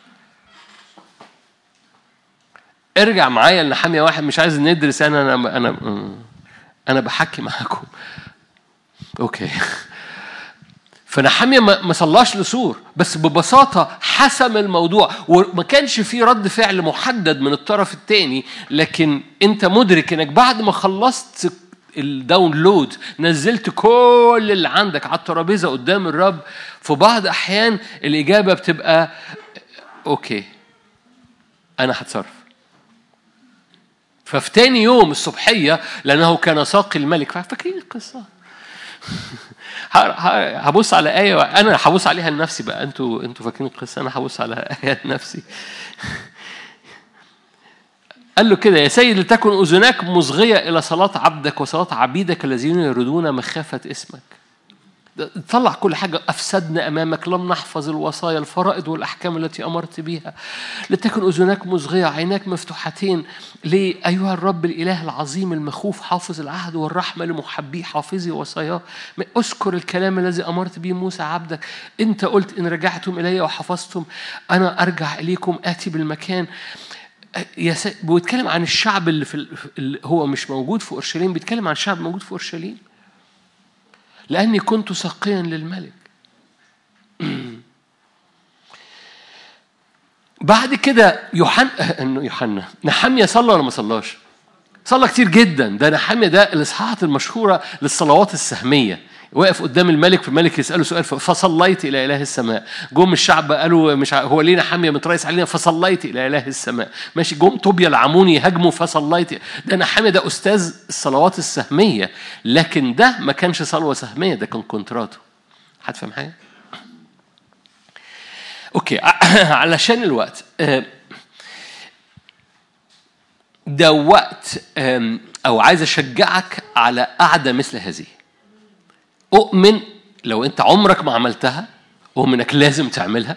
A: ارجع معايا لنحمية واحد مش عايز ندرس انا انا انا انا بحكي معاكم اوكي فنحمية ما صلاش لسور بس ببساطة حسم الموضوع وما كانش في رد فعل محدد من الطرف الثاني لكن انت مدرك انك بعد ما خلصت الداونلود نزلت كل اللي عندك على الترابيزه قدام الرب في بعض احيان الاجابه بتبقى اوكي انا هتصرف ففي تاني يوم الصبحيه لانه كان ساقي الملك فاكرين القصه هبص على آية أنا هبص عليها لنفسي بقى أنتوا أنتوا فاكرين القصة أنا هبص على آية لنفسي قال له كده يا سيد لتكن أذناك مصغية إلى صلاة عبدك وصلاة عبيدك الذين يريدون مخافة اسمك طلع كل حاجة أفسدنا أمامك لم نحفظ الوصايا الفرائض والأحكام التي أمرت بها لتكن أذناك مصغية عيناك مفتوحتين ليه أيها الرب الإله العظيم المخوف حافظ العهد والرحمة لمحبيه حافظي وصاياه أذكر الكلام الذي أمرت به موسى عبدك أنت قلت إن رجعتم إلي وحفظتم أنا أرجع إليكم آتي بالمكان بيتكلم عن الشعب اللي في اللي هو مش موجود في اورشليم بيتكلم عن الشعب موجود في اورشليم لاني كنت ساقيا للملك بعد كده يوحنا انه يوحنا نحمية صلى ولا ما صلاش؟ صلى كتير جدا ده نحمية ده الاصحاحات المشهوره للصلوات السهميه واقف قدام الملك فالملك يسأله سؤال فصليت إلى إله السماء جم الشعب قالوا مش هو لينا حامية متريس علينا فصليت إلى إله السماء ماشي جم طوبيا العموني هاجموا فصليت ده أنا حامية ده أستاذ الصلوات السهمية لكن ده ما كانش صلوة سهمية ده كان كونتراتو هتفهم حاجة؟ أوكي علشان الوقت آه، ده وقت أو عايز أشجعك على قعدة مثل هذه أؤمن لو أنت عمرك ما عملتها أؤمن إنك لازم تعملها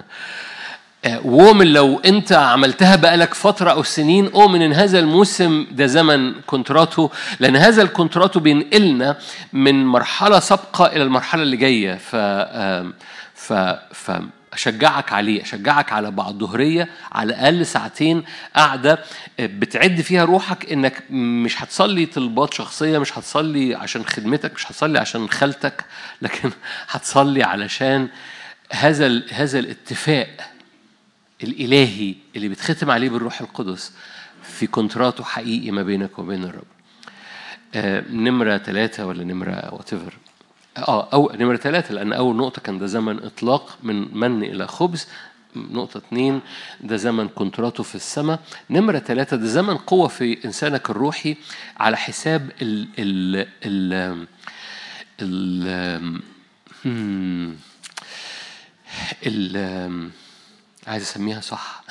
A: وأؤمن لو أنت عملتها بقالك فترة أو سنين أؤمن إن هذا الموسم ده زمن كونتراتو لأن هذا الكونتراتو بينقلنا من مرحلة سابقة إلى المرحلة اللي جاية ف ف ف أشجعك عليه أشجعك على بعض ظهرية على الأقل ساعتين قاعدة آه، بتعد فيها روحك إنك مش هتصلي طلبات شخصية مش هتصلي عشان خدمتك مش هتصلي عشان خالتك لكن هتصلي علشان هذا هذا الاتفاق الإلهي اللي بتختم عليه بالروح القدس في كونتراته حقيقي ما بينك وبين الرب آه، نمرة ثلاثة ولا نمرة واتيفر اه او نمرة ثلاثة لأن أول نقطة كان ده زمن إطلاق من من إلى خبز نقطة اثنين ده زمن كونتراته في السماء نمرة ثلاثة ده زمن قوة في إنسانك الروحي على حساب ال ال ال ال ال عايز أسميها صح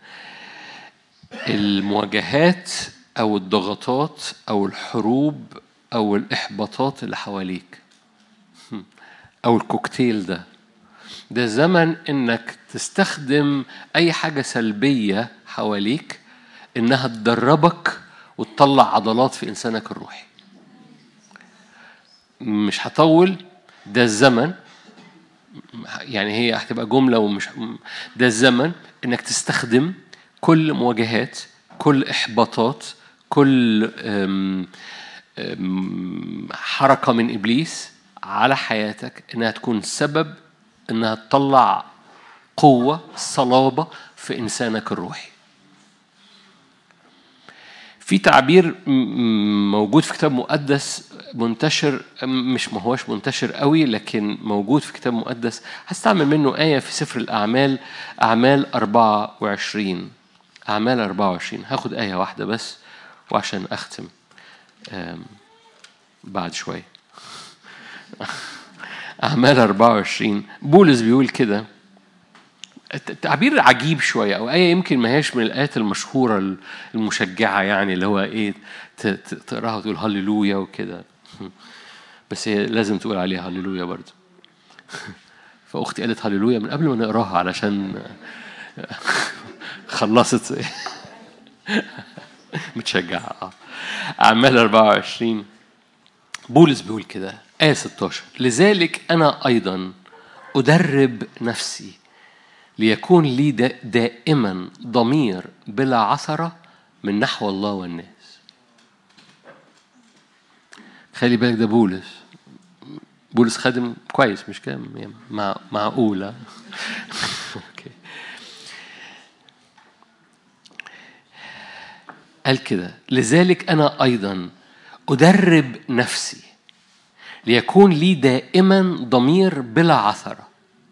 A: المواجهات أو الضغطات أو الحروب أو الإحباطات اللي حواليك أو الكوكتيل ده ده زمن إنك تستخدم أي حاجة سلبية حواليك إنها تدربك وتطلع عضلات في إنسانك الروحي مش هطول ده الزمن يعني هي هتبقى جملة ومش ده الزمن إنك تستخدم كل مواجهات كل إحباطات كل حركة من إبليس على حياتك انها تكون سبب انها تطلع قوه صلابه في انسانك الروحي في تعبير موجود في كتاب مقدس منتشر مش ما هوش منتشر قوي لكن موجود في كتاب مقدس هستعمل منه آية في سفر الأعمال أعمال 24 أعمال 24 هاخد آية واحدة بس وعشان أختم بعد شوية أعمال 24 بولس بيقول كده تعبير عجيب شوية أو آية يمكن ما هيش من الآيات المشهورة المشجعة يعني اللي هو إيه تقراها وتقول هللويا وكده بس هي لازم تقول عليها هللويا برضه فأختي قالت هللويا من قبل ما نقراها علشان خلصت متشجعة اه أعمال 24 بولس بيقول كده آية 16 لذلك أنا أيضا أدرب نفسي ليكون لي دائما ضمير بلا عثرة من نحو الله والناس خلي بالك ده بولس بولس خادم كويس مش كده مع معقولة اوكي قال كده لذلك أنا أيضا أدرب نفسي ليكون لي دائما ضمير بلا عثرة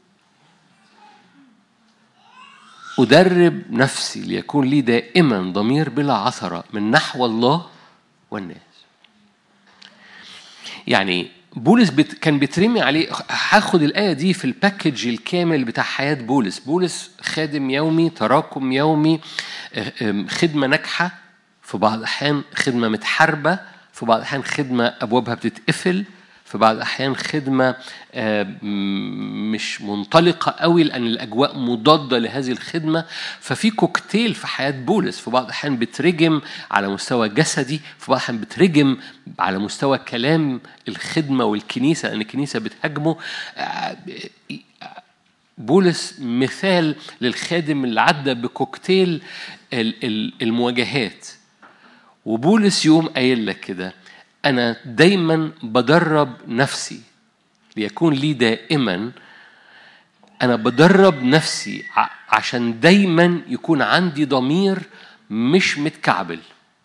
A: أدرب نفسي ليكون لي دائما ضمير بلا عثرة من نحو الله والناس يعني بولس بت كان بيترمي عليه هاخد الآية دي في الباكج الكامل بتاع حياة بولس بولس خادم يومي تراكم يومي خدمة ناجحة في بعض الأحيان خدمة متحاربة في بعض الأحيان خدمة أبوابها بتتقفل في بعض الأحيان خدمة مش منطلقة قوي لأن الأجواء مضادة لهذه الخدمة ففي كوكتيل في حياة بولس في بعض الأحيان بترجم على مستوى جسدي في بعض الأحيان بترجم على مستوى كلام الخدمة والكنيسة لأن الكنيسة بتهاجمه بولس مثال للخادم اللي عدى بكوكتيل المواجهات وبولس يوم قايل لك كده أنا دايما بدرب نفسي ليكون لي دائما أنا بدرب نفسي عشان دايما يكون عندي ضمير مش متكعبل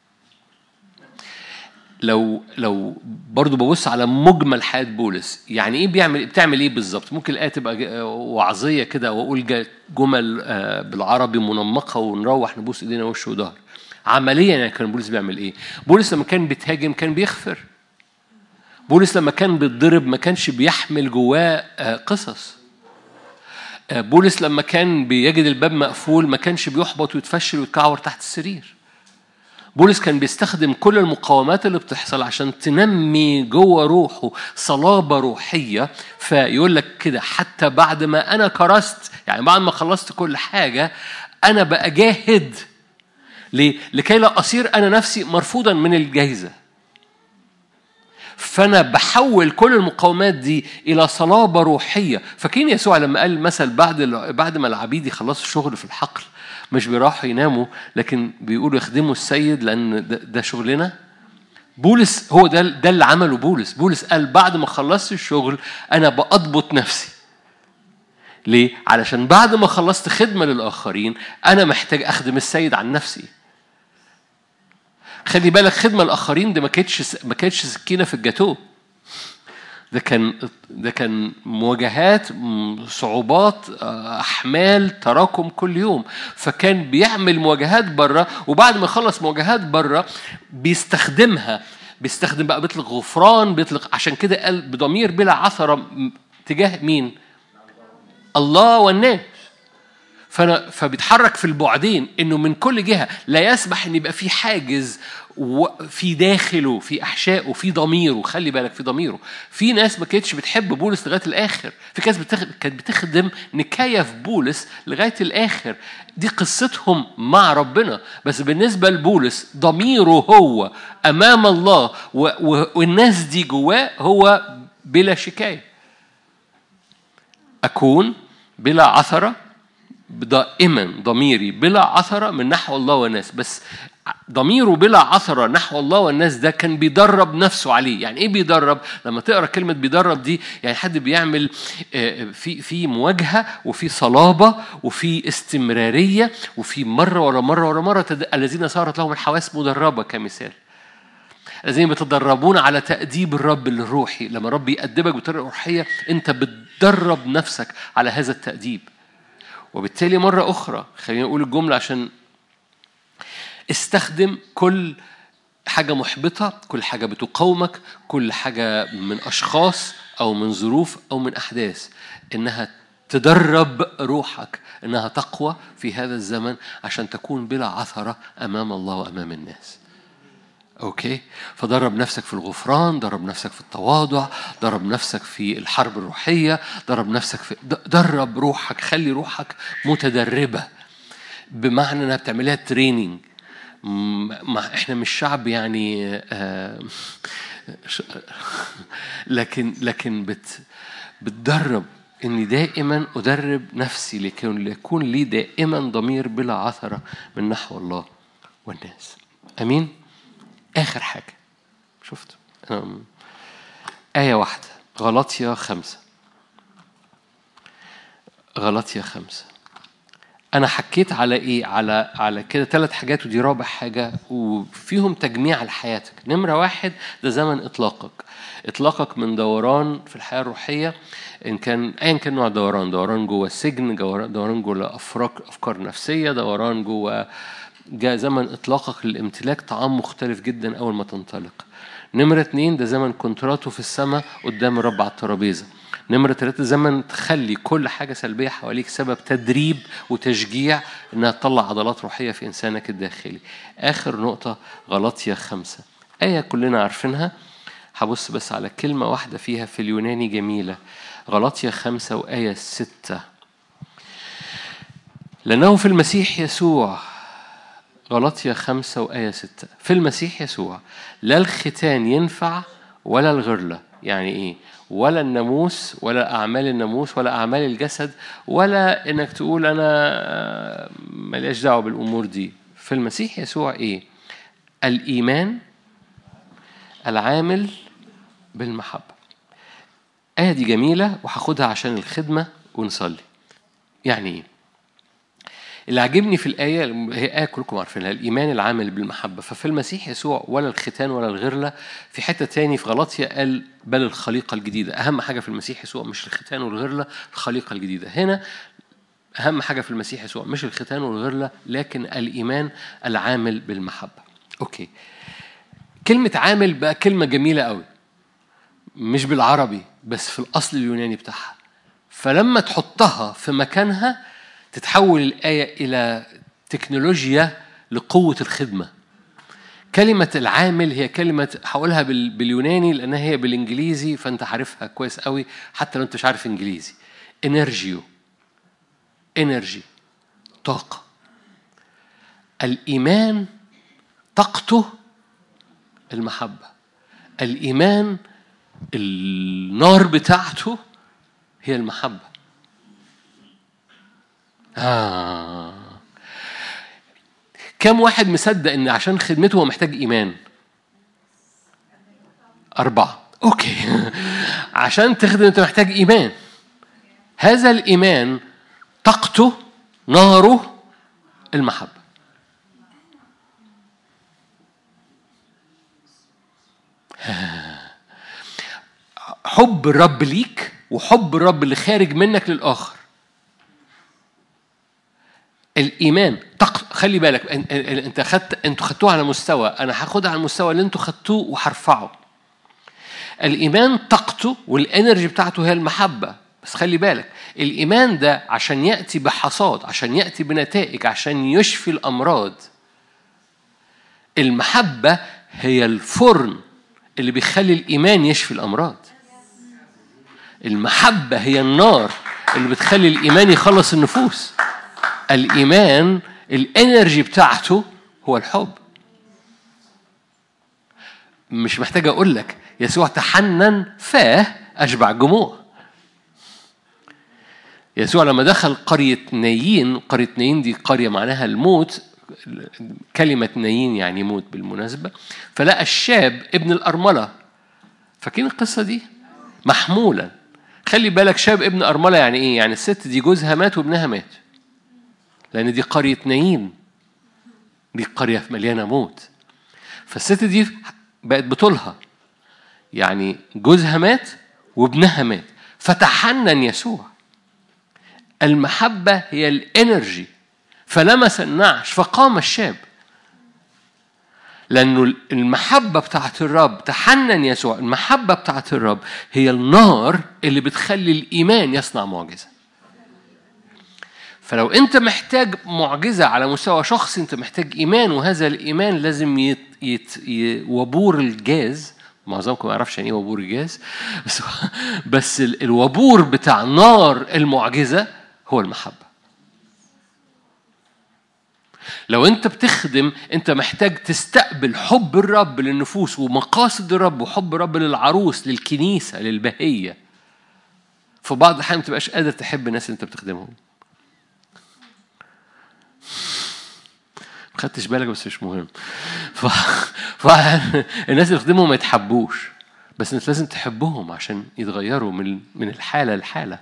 A: لو لو برضه ببص على مجمل حياه بولس يعني ايه بيعمل بتعمل ايه بالظبط ممكن الايه تبقى وعظيه كده واقول جمل بالعربي منمقه ونروح نبوس ايدينا وش وظهر عمليا يعني كان بولس بيعمل ايه؟ بولس لما كان بيتهاجم كان بيغفر. بولس لما كان بيتضرب ما كانش بيحمل جواه قصص. بولس لما كان بيجد الباب مقفول ما كانش بيحبط ويتفشل ويتكعور تحت السرير. بولس كان بيستخدم كل المقاومات اللي بتحصل عشان تنمي جوه روحه صلابه روحيه فيقول لك كده حتى بعد ما انا كرست يعني بعد ما خلصت كل حاجه انا بأجاهد ليه؟ لكي لا أصير أنا نفسي مرفوضا من الجايزة فأنا بحول كل المقاومات دي إلى صلابة روحية فاكرين يسوع لما قال مثل بعد بعد ما العبيد يخلصوا الشغل في الحقل مش بيروحوا يناموا لكن بيقولوا يخدموا السيد لأن ده, ده شغلنا بولس هو ده ده اللي عمله بولس بولس قال بعد ما خلصت الشغل أنا بأضبط نفسي ليه؟ علشان بعد ما خلصت خدمة للآخرين أنا محتاج أخدم السيد عن نفسي خلي بالك خدمة الآخرين دي ما كانتش ما كانتش سكينة في الجاتوه ده كان ده كان مواجهات صعوبات احمال تراكم كل يوم فكان بيعمل مواجهات بره وبعد ما يخلص مواجهات بره بيستخدمها بيستخدم بقى بيطلق غفران بيطلق عشان كده قال بضمير بلا عثره تجاه مين؟ الله والناس فانا فبيتحرك في البعدين انه من كل جهه لا يسمح ان يبقى في حاجز في داخله في احشائه في ضميره خلي بالك في ضميره في ناس ما كانتش بتحب بولس لغايه الاخر في ناس كانت بتخدم نكايه في بولس لغايه الاخر دي قصتهم مع ربنا بس بالنسبه لبولس ضميره هو امام الله والناس دي جواه هو بلا شكايه اكون بلا عثره دائما ضميري بلا عثرة من نحو الله والناس بس ضميره بلا عثرة نحو الله والناس ده كان بيدرب نفسه عليه يعني ايه بيدرب لما تقرا كلمة بيدرب دي يعني حد بيعمل في في مواجهة وفي صلابة وفي استمرارية وفي مرة ورا مرة ورا مرة الذين صارت لهم الحواس مدربة كمثال الذين بيتدربون على تأديب الرب الروحي لما الرب يأدبك بطريقة روحية أنت بتدرب نفسك على هذا التأديب وبالتالي مرة أخرى خلينا نقول الجملة عشان استخدم كل حاجة محبطة كل حاجة بتقاومك كل حاجة من أشخاص أو من ظروف أو من أحداث إنها تدرب روحك انها تقوى في هذا الزمن عشان تكون بلا عثره امام الله وامام الناس اوكي فدرب نفسك في الغفران درب نفسك في التواضع درب نفسك في الحرب الروحيه درب نفسك في درب روحك خلي روحك متدربه بمعنى انها بتعملها تريننج ما احنا مش شعب يعني آه لكن لكن بت بتدرب اني دائما ادرب نفسي لكي يكون لي دائما ضمير بلا عثره من نحو الله والناس امين آخر حاجة شفت آية واحدة غلطية خمسة غلطية خمسة أنا حكيت على إيه؟ على على كده ثلاث حاجات ودي رابع حاجة وفيهم تجميع لحياتك. نمرة واحد ده زمن إطلاقك. إطلاقك من دوران في الحياة الروحية إن كان أيا كان نوع دوران، دوران جوه السجن، دوران جوه أفكار أفكار نفسية، دوران جوه جاء زمن إطلاقك للامتلاك طعام مختلف جدا أول ما تنطلق نمرة اتنين ده زمن كونتراته في السماء قدام الرب على الترابيزة نمرة ثلاثة زمن تخلي كل حاجة سلبية حواليك سبب تدريب وتشجيع إنها تطلع عضلات روحية في إنسانك الداخلي آخر نقطة غلطية خمسة آية كلنا عارفينها هبص بس على كلمة واحدة فيها في اليوناني جميلة غلطية خمسة وآية ستة لأنه في المسيح يسوع غلطية خمسة وآية ستة في المسيح يسوع لا الختان ينفع ولا الغرلة يعني إيه ولا الناموس ولا أعمال الناموس ولا أعمال الجسد ولا إنك تقول أنا ملياش دعوة بالأمور دي في المسيح يسوع إيه الإيمان العامل بالمحبة آية دي جميلة وهاخدها عشان الخدمة ونصلي يعني إيه اللي عجبني في الآية هي آية كلكم عارفينها الإيمان العامل بالمحبة ففي المسيح يسوع ولا الختان ولا الغرلة في حتة تاني في غلطية قال بل الخليقة الجديدة أهم حاجة في المسيح يسوع مش الختان والغرلة الخليقة الجديدة هنا أهم حاجة في المسيح يسوع مش الختان والغرلة لكن الإيمان العامل بالمحبة أوكي كلمة عامل بقى كلمة جميلة قوي مش بالعربي بس في الأصل اليوناني بتاعها فلما تحطها في مكانها تتحول الآية إلى تكنولوجيا لقوة الخدمة كلمة العامل هي كلمة هقولها باليوناني لأنها هي بالإنجليزي فأنت عارفها كويس قوي حتى لو أنت مش عارف إنجليزي انرجيو انرجي طاقة الإيمان طاقته المحبة الإيمان النار بتاعته هي المحبة آه. كم واحد مصدق ان عشان خدمته هو محتاج ايمان أربعة أوكي عشان تخدم أنت محتاج إيمان هذا الإيمان طاقته ناره المحبة حب الرب ليك وحب الرب اللي خارج منك للآخر الايمان تق... خلي بالك انت خدت انتوا خدتوه على مستوى انا هاخدها على المستوى اللي انتوا خدتوه وهرفعه الايمان طاقته والانرجي بتاعته هي المحبه بس خلي بالك الايمان ده عشان ياتي بحصاد عشان ياتي بنتائج عشان يشفي الامراض المحبه هي الفرن اللي بيخلي الايمان يشفي الامراض المحبه هي النار اللي بتخلي الايمان يخلص النفوس الإيمان الإنرجي بتاعته هو الحب مش محتاج أقول لك يسوع تحنن فاه أشبع جموع يسوع لما دخل قرية نايين قرية نايين دي قرية معناها الموت كلمة نايين يعني موت بالمناسبة فلقى الشاب ابن الأرملة فاكرين القصة دي محمولا خلي بالك شاب ابن أرملة يعني إيه يعني الست دي جوزها مات وابنها مات لأن دي قرية نايين دي قرية مليانة موت فالست دي بقت بطولها يعني جوزها مات وابنها مات فتحنن يسوع المحبة هي الانرجي فلمس النعش فقام الشاب لأنه المحبة بتاعت الرب تحنن يسوع المحبة بتاعت الرب هي النار اللي بتخلي الإيمان يصنع معجزة فلو انت محتاج معجزه على مستوى شخصي انت محتاج ايمان وهذا الايمان لازم يت يت ي- وبور الجاز معظمكم ما يعرفش يعني ايه وبور الجاز بس بس ال- الوبور بتاع نار المعجزه هو المحبه لو انت بتخدم انت محتاج تستقبل حب الرب للنفوس ومقاصد الرب وحب الرب للعروس للكنيسه للبهيه في بعض الاحيان ما تبقاش قادر تحب الناس اللي انت بتخدمهم ما خدتش بالك بس مش مهم ف... ف... الناس اللي بتخدمهم ما يتحبوش بس انت لازم تحبهم عشان يتغيروا من من الحاله لحاله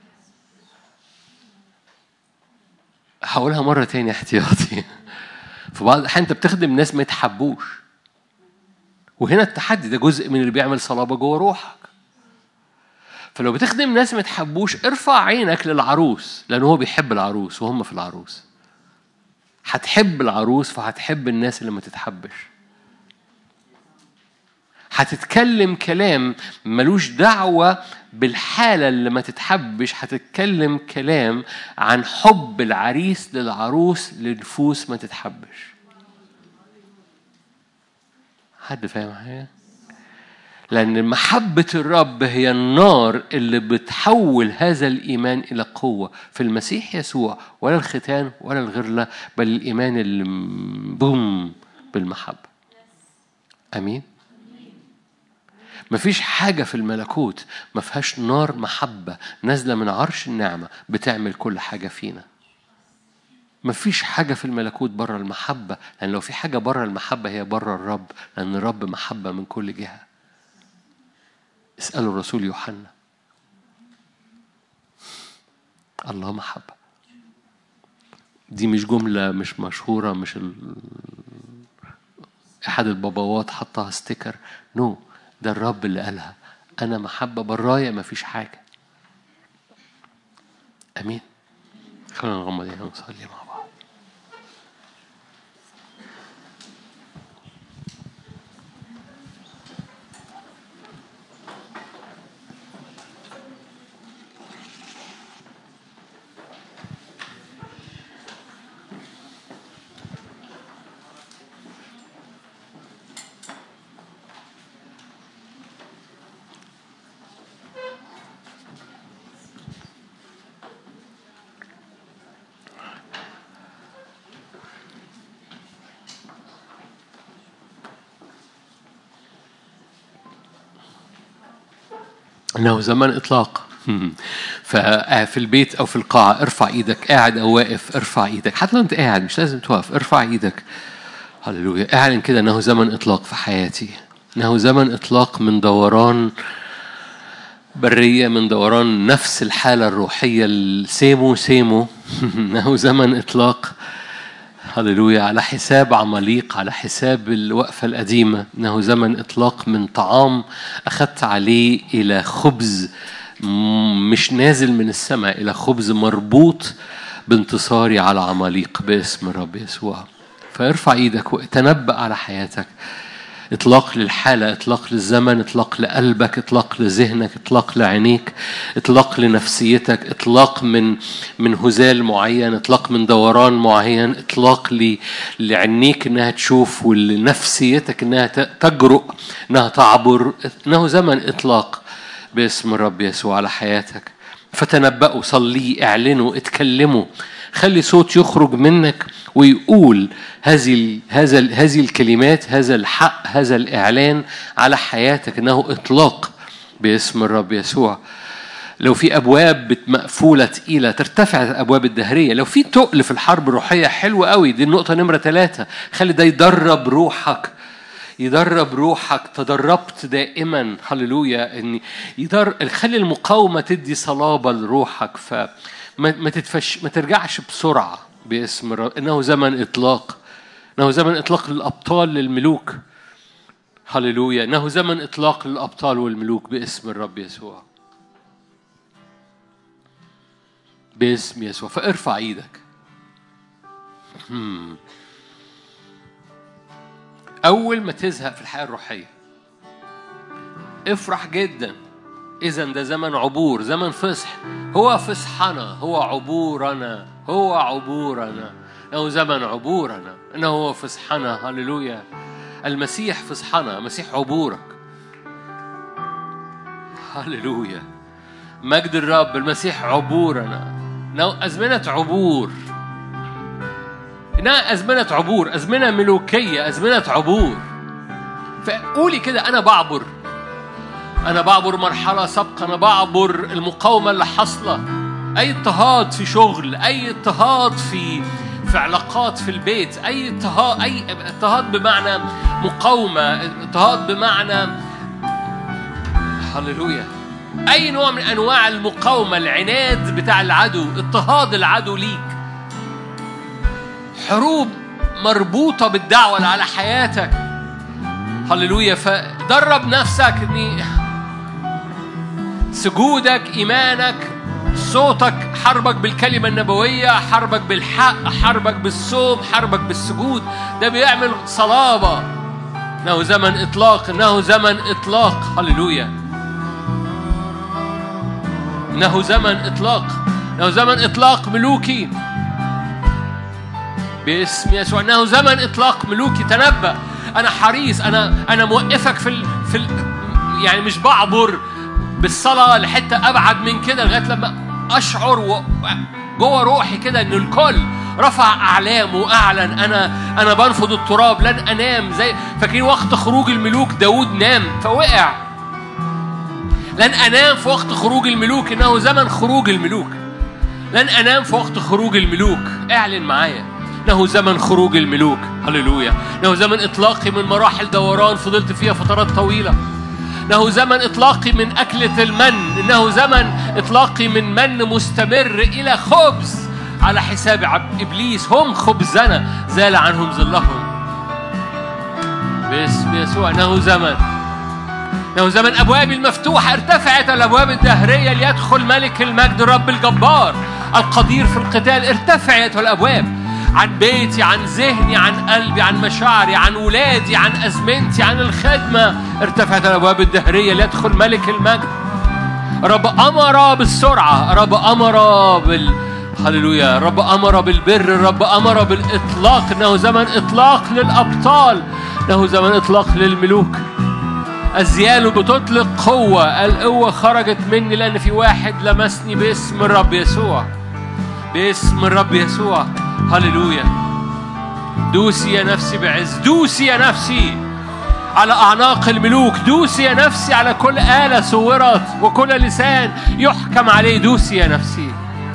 A: هقولها مرة تاني احتياطي في بعض الأحيان أنت بتخدم ناس ما يتحبوش وهنا التحدي ده جزء من اللي بيعمل صلابة جوه روحك فلو بتخدم ناس ما يتحبوش ارفع عينك للعروس لأن هو بيحب العروس وهم في العروس هتحب العروس فهتحب الناس اللي ما تتحبش هتتكلم كلام ملوش دعوة بالحالة اللي ما تتحبش هتتكلم كلام عن حب العريس للعروس لنفوس ما تتحبش حد فاهم حاجة؟ لأن محبة الرب هي النار اللي بتحول هذا الإيمان إلى قوة في المسيح يسوع ولا الختان ولا الغرلة بل الإيمان اللي بوم بالمحبة أمين مفيش حاجة في الملكوت ما فيهاش نار محبة نازلة من عرش النعمة بتعمل كل حاجة فينا مفيش حاجة في الملكوت بره المحبة لأن لو في حاجة بره المحبة هي بره الرب لأن الرب محبة من كل جهة اسألوا الرسول يوحنا الله محبة دي مش جملة مش مشهورة مش ال... أحد الباباوات حطها ستيكر نو no. ده الرب اللي قالها أنا محبة برايا مفيش حاجة أمين خلينا نغمض عينينا ونصلي مع بعض انه زمن اطلاق ففي البيت او في القاعه ارفع ايدك قاعد او واقف ارفع ايدك حتى لو انت قاعد مش لازم توقف ارفع ايدك هللويا اعلن كده انه زمن اطلاق في حياتي انه زمن اطلاق من دوران برية من دوران نفس الحالة الروحية السيمو سيمو انه زمن اطلاق هللويا على حساب عماليق على حساب الوقفة القديمة إنه زمن إطلاق من طعام أخذت عليه إلى خبز مش نازل من السماء إلى خبز مربوط بانتصاري على عماليق باسم الرب يسوع فارفع ايدك وتنبأ على حياتك اطلاق للحاله اطلاق للزمن اطلاق لقلبك اطلاق لذهنك اطلاق لعينيك اطلاق لنفسيتك اطلاق من من هزال معين اطلاق من دوران معين اطلاق ل... لعينيك انها تشوف ولنفسيتك انها تجرؤ انها تعبر انه زمن اطلاق باسم الرب يسوع على حياتك فتنبأوا صلي اعلنوا اتكلموا خلي صوت يخرج منك ويقول هذه هذا هذه الكلمات هذا الحق هذا الاعلان على حياتك انه اطلاق باسم الرب يسوع لو في ابواب مقفوله تقيله ترتفع الابواب الدهريه لو في تقل في الحرب الروحيه حلوه قوي دي النقطه نمره ثلاثه خلي ده يدرب روحك يدرب روحك تدربت دائما هللويا ان يدر خلي المقاومه تدي صلابه لروحك ف ما تتفش ما ترجعش بسرعه باسم الرب انه زمن اطلاق انه زمن اطلاق للابطال للملوك هللويا انه زمن اطلاق للابطال والملوك باسم الرب يسوع باسم يسوع فارفع ايدك هم. اول ما تزهق في الحياه الروحيه افرح جدا إذا ده زمن عبور زمن فصح هو فصحنا هو عبورنا هو عبورنا إنه زمن عبورنا إنه هو فصحنا هللويا المسيح فصحنا مسيح عبورك هللويا مجد الرب المسيح عبورنا إنه أزمنة عبور إنها أزمنة عبور أزمنة ملوكية أزمنة عبور فقولي كده أنا بعبر أنا بعبر مرحلة سابقة أنا بعبر المقاومة اللي حاصلة أي اضطهاد في شغل أي اضطهاد في في علاقات في البيت أي اضطهاد أي اضطهاد بمعنى مقاومة اضطهاد بمعنى هللويا أي نوع من أنواع المقاومة العناد بتاع العدو اضطهاد العدو ليك حروب مربوطة بالدعوة اللي على حياتك هللويا فدرب نفسك اني سجودك ايمانك صوتك حربك بالكلمة النبوية حربك بالحق حربك بالصوم حربك بالسجود ده بيعمل صلابة انه زمن اطلاق انه زمن اطلاق هللويا انه زمن اطلاق انه زمن اطلاق ملوكي باسم يسوع انه زمن اطلاق ملوكي تنبأ انا حريص انا انا موقفك في ال... في ال... يعني مش بعبر بالصلاه لحته ابعد من كده لغايه لما اشعر و... جوه روحي كده ان الكل رفع اعلام واعلن انا انا بنفض التراب لن انام زي فاكرين وقت خروج الملوك داود نام فوقع لن انام في وقت خروج الملوك انه زمن خروج الملوك لن انام في وقت خروج الملوك اعلن معايا انه زمن خروج الملوك هللويا انه زمن اطلاقي من مراحل دوران فضلت فيها فترات طويله انه زمن اطلاقي من اكله المن انه زمن اطلاقي من من مستمر الى خبز على حساب عب ابليس هم خبزنا زال عنهم ظلهم باسم يسوع انه زمن انه زمن ابواب المفتوحه ارتفعت الابواب الدهريه ليدخل ملك المجد الرب الجبار القدير في القتال ارتفعت الابواب عن بيتي عن ذهني عن قلبي عن مشاعري عن ولادي عن أزمنتي عن الخدمة ارتفعت الأبواب الدهرية ليدخل ملك المجد رب أمر بالسرعة رب أمر بال هللويا رب أمر بالبر رب أمر بالإطلاق إنه زمن إطلاق للأبطال إنه زمن إطلاق للملوك أزيال بتطلق قوة القوة خرجت مني لأن في واحد لمسني باسم الرب يسوع باسم الرب يسوع هللويا دوسي يا نفسي بعز دوسي يا نفسي على أعناق الملوك دوسي يا نفسي على كل آلة صورت وكل لسان يحكم عليه دوسي يا نفسي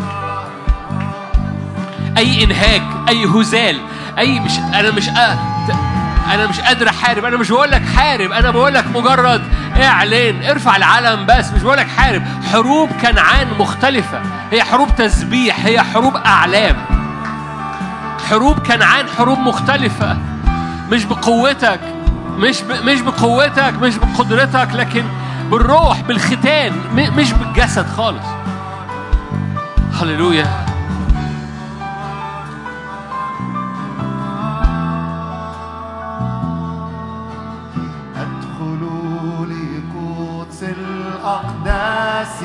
A: أي إنهاك أي هزال أي مش أنا مش أ... أنا مش قادر أحارب أنا مش بقول لك حارب أنا بقول لك مجرد اعلن ارفع العلم بس مش بقول لك حارب حروب كنعان مختلفة هي حروب تسبيح هي حروب أعلام حروب كنعان حروب مختلفة مش بقوتك مش ب... مش بقوتك مش بقدرتك لكن بالروح بالختان م... مش بالجسد خالص هللويا
B: ادخلوا لقدس الأقداس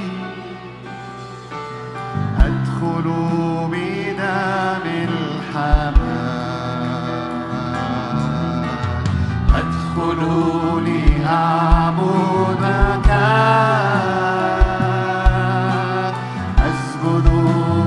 B: ادخلوا بدم الحمام ادخلوا لأعبدك أسجد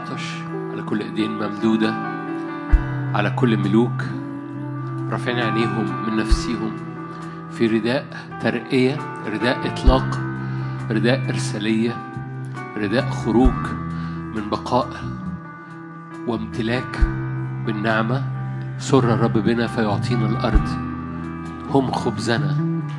A: عطش على كل ايدين ممدودة على كل ملوك رافعين عينيهم من نفسيهم في رداء ترقية رداء إطلاق رداء إرسالية رداء خروج من بقاء وامتلاك بالنعمة سر الرب بنا فيعطينا الأرض هم خبزنا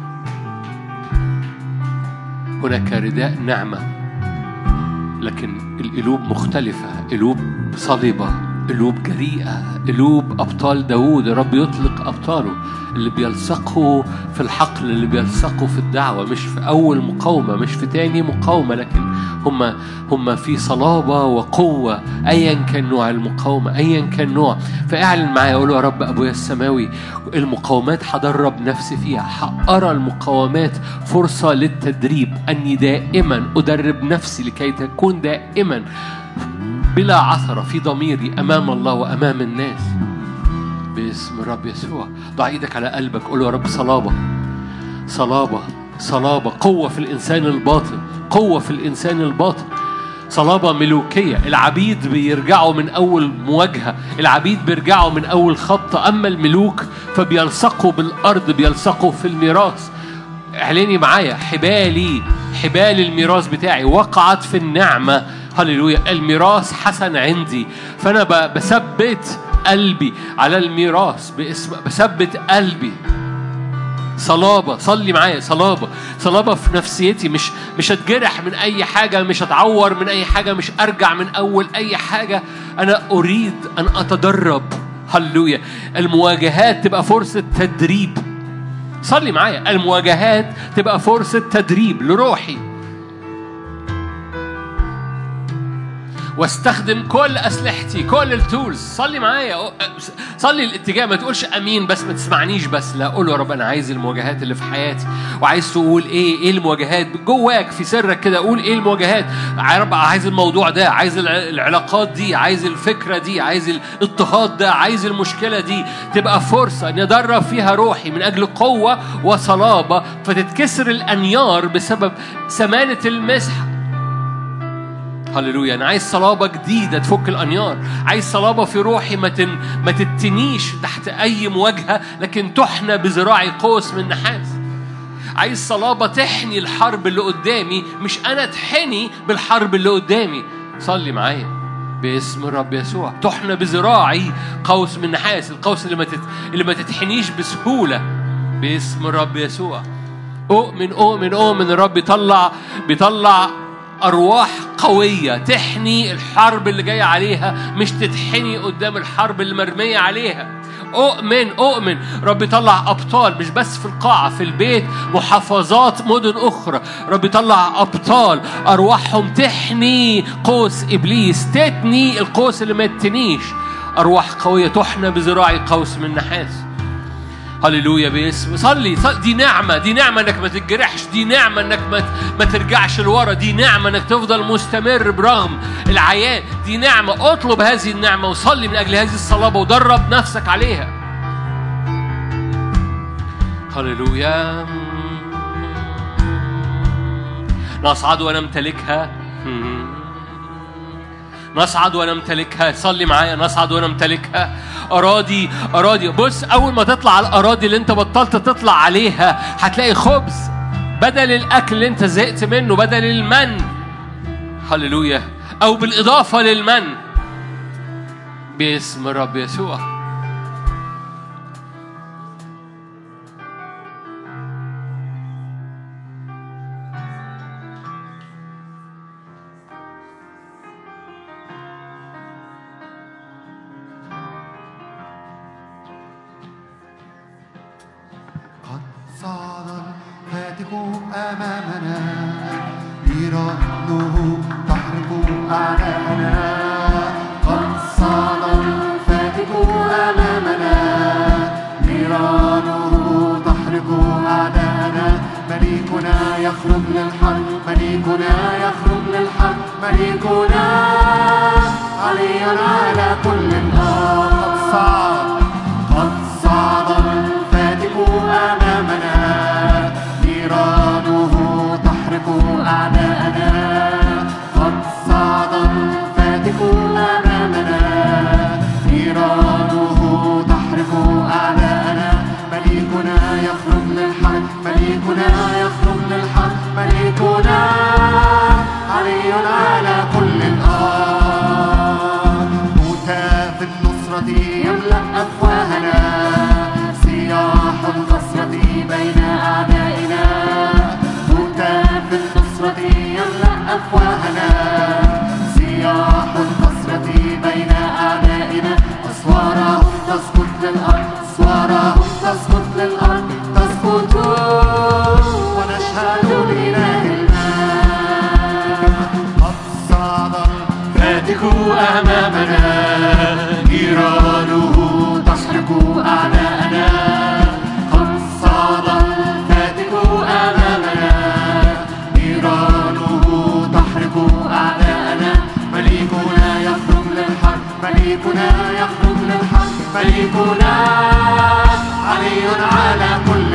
A: هناك رداء نعمة لكن القلوب مختلفة قلوب صلبة قلوب جريئة قلوب أبطال داوود الرب يطلق أبطاله اللي بيلصقوا في الحقل اللي بيلصقوا في الدعوة مش في أول مقاومة مش في تاني مقاومة لكن هم هم في صلابة وقوة أيا كان نوع المقاومة أيا كان نوع فاعلن معايا قول يا رب أبويا السماوي المقاومات هدرب نفسي فيها هأرى المقاومات فرصة للتدريب أني دائما أدرب نفسي لكي تكون دائما بلا عثرة في ضميري أمام الله وأمام الناس باسم الرب يسوع ضع ايدك على قلبك قول يا رب صلابة صلابة صلابة قوة في الإنسان الباطن قوة في الإنسان الباطن صلابة ملوكية العبيد بيرجعوا من أول مواجهة العبيد بيرجعوا من أول خبطة أما الملوك فبيلصقوا بالأرض بيلصقوا في الميراث اعلني معايا حبالي حبال الميراث بتاعي وقعت في النعمة هللويا الميراث حسن عندي فأنا ب- بثبت قلبي على الميراث باسم بثبت قلبي صلابة صلي معايا صلابة صلابة في نفسيتي مش مش هتجرح من أي حاجة مش هتعور من أي حاجة مش أرجع من أول أي حاجة أنا أريد أن أتدرب هللويا المواجهات تبقى فرصة تدريب صلي معايا المواجهات تبقى فرصة تدريب لروحي واستخدم كل اسلحتي كل التولز صلي معايا صلي الاتجاه ما تقولش امين بس ما تسمعنيش بس لا قول يا رب انا عايز المواجهات اللي في حياتي وعايز تقول ايه ايه المواجهات جواك في سرك كده قول ايه المواجهات يا رب عايز الموضوع ده عايز الع- العلاقات دي عايز الفكره دي عايز الاضطهاد ده عايز المشكله دي تبقى فرصه ان ادرب فيها روحي من اجل قوه وصلابه فتتكسر الانيار بسبب سمانه المسح هللويا انا عايز صلابه جديده تفك الانيار عايز صلابه في روحي ما تن... ما تتنيش تحت اي مواجهه لكن تحنى بذراعي قوس من نحاس عايز صلابه تحني الحرب اللي قدامي مش انا اتحني بالحرب اللي قدامي صلي معايا باسم الرب يسوع تحنى بذراعي قوس من نحاس القوس اللي ما تت... اللي ما تتحنيش بسهوله باسم الرب يسوع اؤمن اؤمن اؤمن الرب بيطلع بيطلع أرواح قوية تحني الحرب اللي جاية عليها مش تتحني قدام الحرب اللي مرمية عليها أؤمن أؤمن رب يطلع أبطال مش بس في القاعة في البيت محافظات مدن أخرى رب يطلع أبطال أرواحهم تحني قوس إبليس تتني القوس اللي ما يتنيش أرواح قوية تحنى بذراعي قوس من نحاس هللويا باسم صلي صلي دي نعمة دي نعمة انك ما تتجرحش دي نعمة انك ما ما ترجعش لورا دي نعمة انك تفضل مستمر برغم العيان دي نعمة اطلب هذه النعمة وصلي من اجل هذه الصلابة ودرب نفسك عليها هللويا نصعد ونمتلكها نصعد ونمتلكها صلي معايا نصعد ونمتلكها أراضي أراضي بص أول ما تطلع على الأراضي اللي أنت بطلت تطلع عليها هتلاقي خبز بدل الأكل اللي أنت زهقت منه بدل المن هللويا أو بالإضافة للمن باسم الرب يسوع
B: قد صعد الفاتح أمامنا نيرانه تحرق أعداءنا قد صعد الفاتح أمامنا نيرانه تحرق أعداءنا مليكنا يخرج للحرب مليكنا يخرج للحرب مليكنا علينا على كل الأرض قد صعد قد صعد الفاتح أمامنا نيرانه تحرق أعداءنا قد صعد الفاتح مليكنا يخرج للحق مليكنا علي على كل الأرض هتاف النصرة يملأ أفواهنا صياح النصرة بين أعدائنا هتاف النصرة يملأ أفواهنا صياح النصرة بين أعدائنا أسوارهم تسقط للأرض أسوارهم تسقط للأرض تسقط ونشهد لإله الماء قد صعد الفاتك أمامنا نيرانه تحرق أعداءنا قد صعد الفاتك أمامنا نيرانه تحرق أعداءنا مليكنا يخرج للحرب مليكنا يخرج للحرب مليكنا علي على كل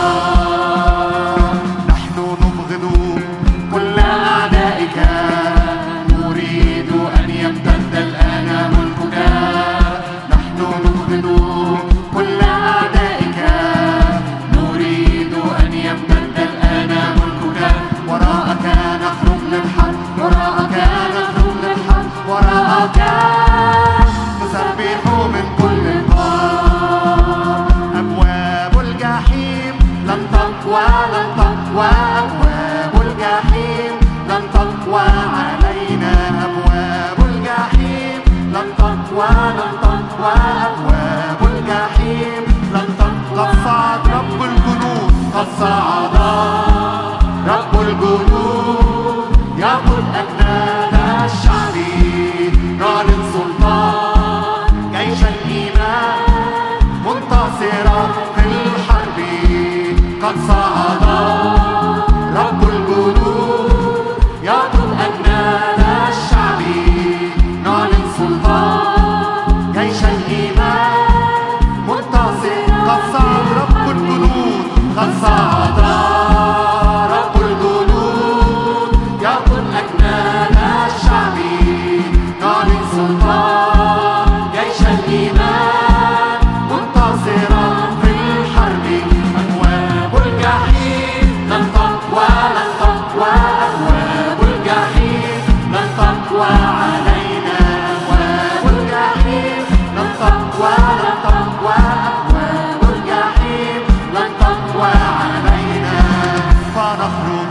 B: الأرض نحن نبغض كل أعدائك نريد أن يمتد الآن ملكك نحن نبغض كل أعدائك نريد أن يمتد الآن ملكك وراءك نخرج للحرب وراءك نخرج للحرب وراءك نسبح من كل القاع أبواب الجحيم لن تقوى لن تقوى أبواب الجحيم لن تقوى علينا أبواب الجحيم لن تقوى لن تقوى أبواب الجحيم لن تقوى قد صعد رب الجنود قد صعد رب الجنود يقود أجناد الشعب راند سلطان جيش الإيمان منتصرا في الحرب قد صعد رب الجنود يقود أجناد الشعب نعلن سلطان جيش الإيمان منتصر قد صعد رب الجنود قد صعد رب الجنود يقود أجناد الشعب نعلن سلطان جيش الإيمان منتصرا في الحرب أبواب الجحيم لن تقوى لن تقوى أبواب الجحيم لن تقوى علينا أبواب الجحيم لن تقوى لن تقوى أبواب الجحيم لن تقوى علينا فنخرج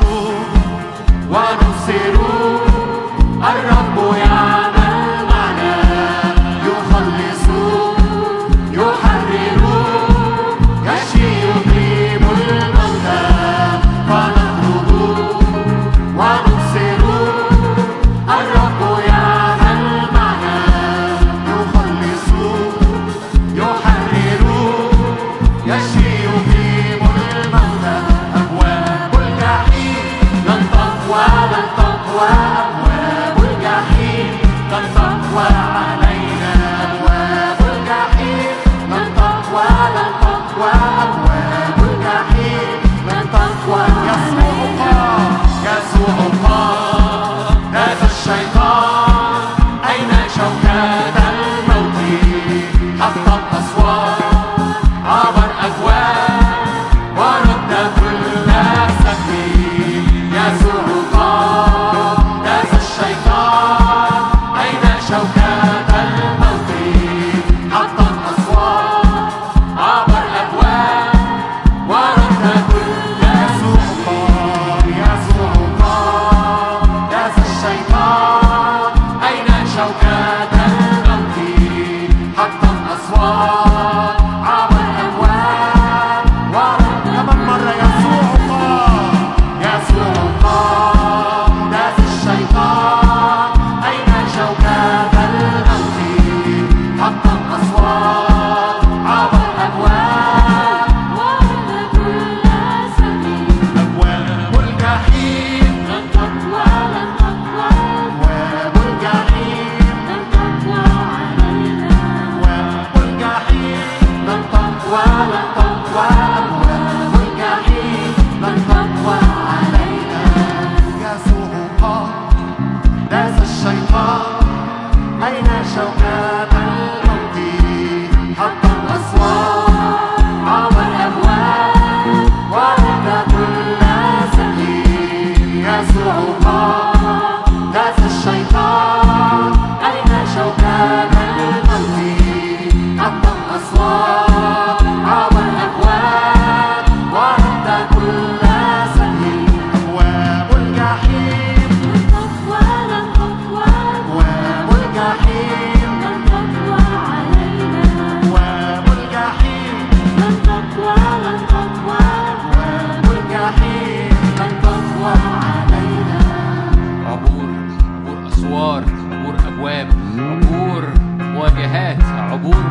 B: ونبصر الرب يعمل معنا يخلص يحرر يشفي يقيم الموتى فنخرج ونبصر الرب يعمل معنا يخلص يحرر يشفي يقيم الموتى أبواب الجحيم لن تقوى لن تقوى أبواب الجحيم لن تقوى علينا أبواب الجحيم لن تقوى لن تقوى أبواب الجحيم لن تقوى يسوع قام يسوع قام هذا الشيطان أين شوكات الموت حتى الأسوار عبر أبواب ورد كل سهم يسوع قام هذا الشيطان أين شوكات الموت حتى الأسوار عبر أبواب ورد كل يسوع قام يسوع قام هذا الشيطان أين شوكات الموت حتى الأسوار عبر أبواب ورد كمان مرة يسوع قام يسوع قام داس الشيطان أين شوكات الموت حتى الأسوار عبر أبواب أبواب الجحيم لن تقوى لن تقوى أبواب الجحيم أبواب الجحيم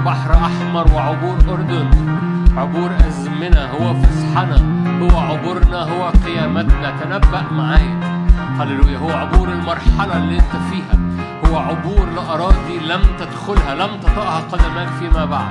A: بحر أحمر وعبور أردن عبور أزمنة هو فسحنا هو عبورنا هو قيامتنا تنبأ معايا هللويا هو عبور المرحلة اللي انت فيها هو عبور لأراضي لم تدخلها لم تطأها قدماك فيما بعد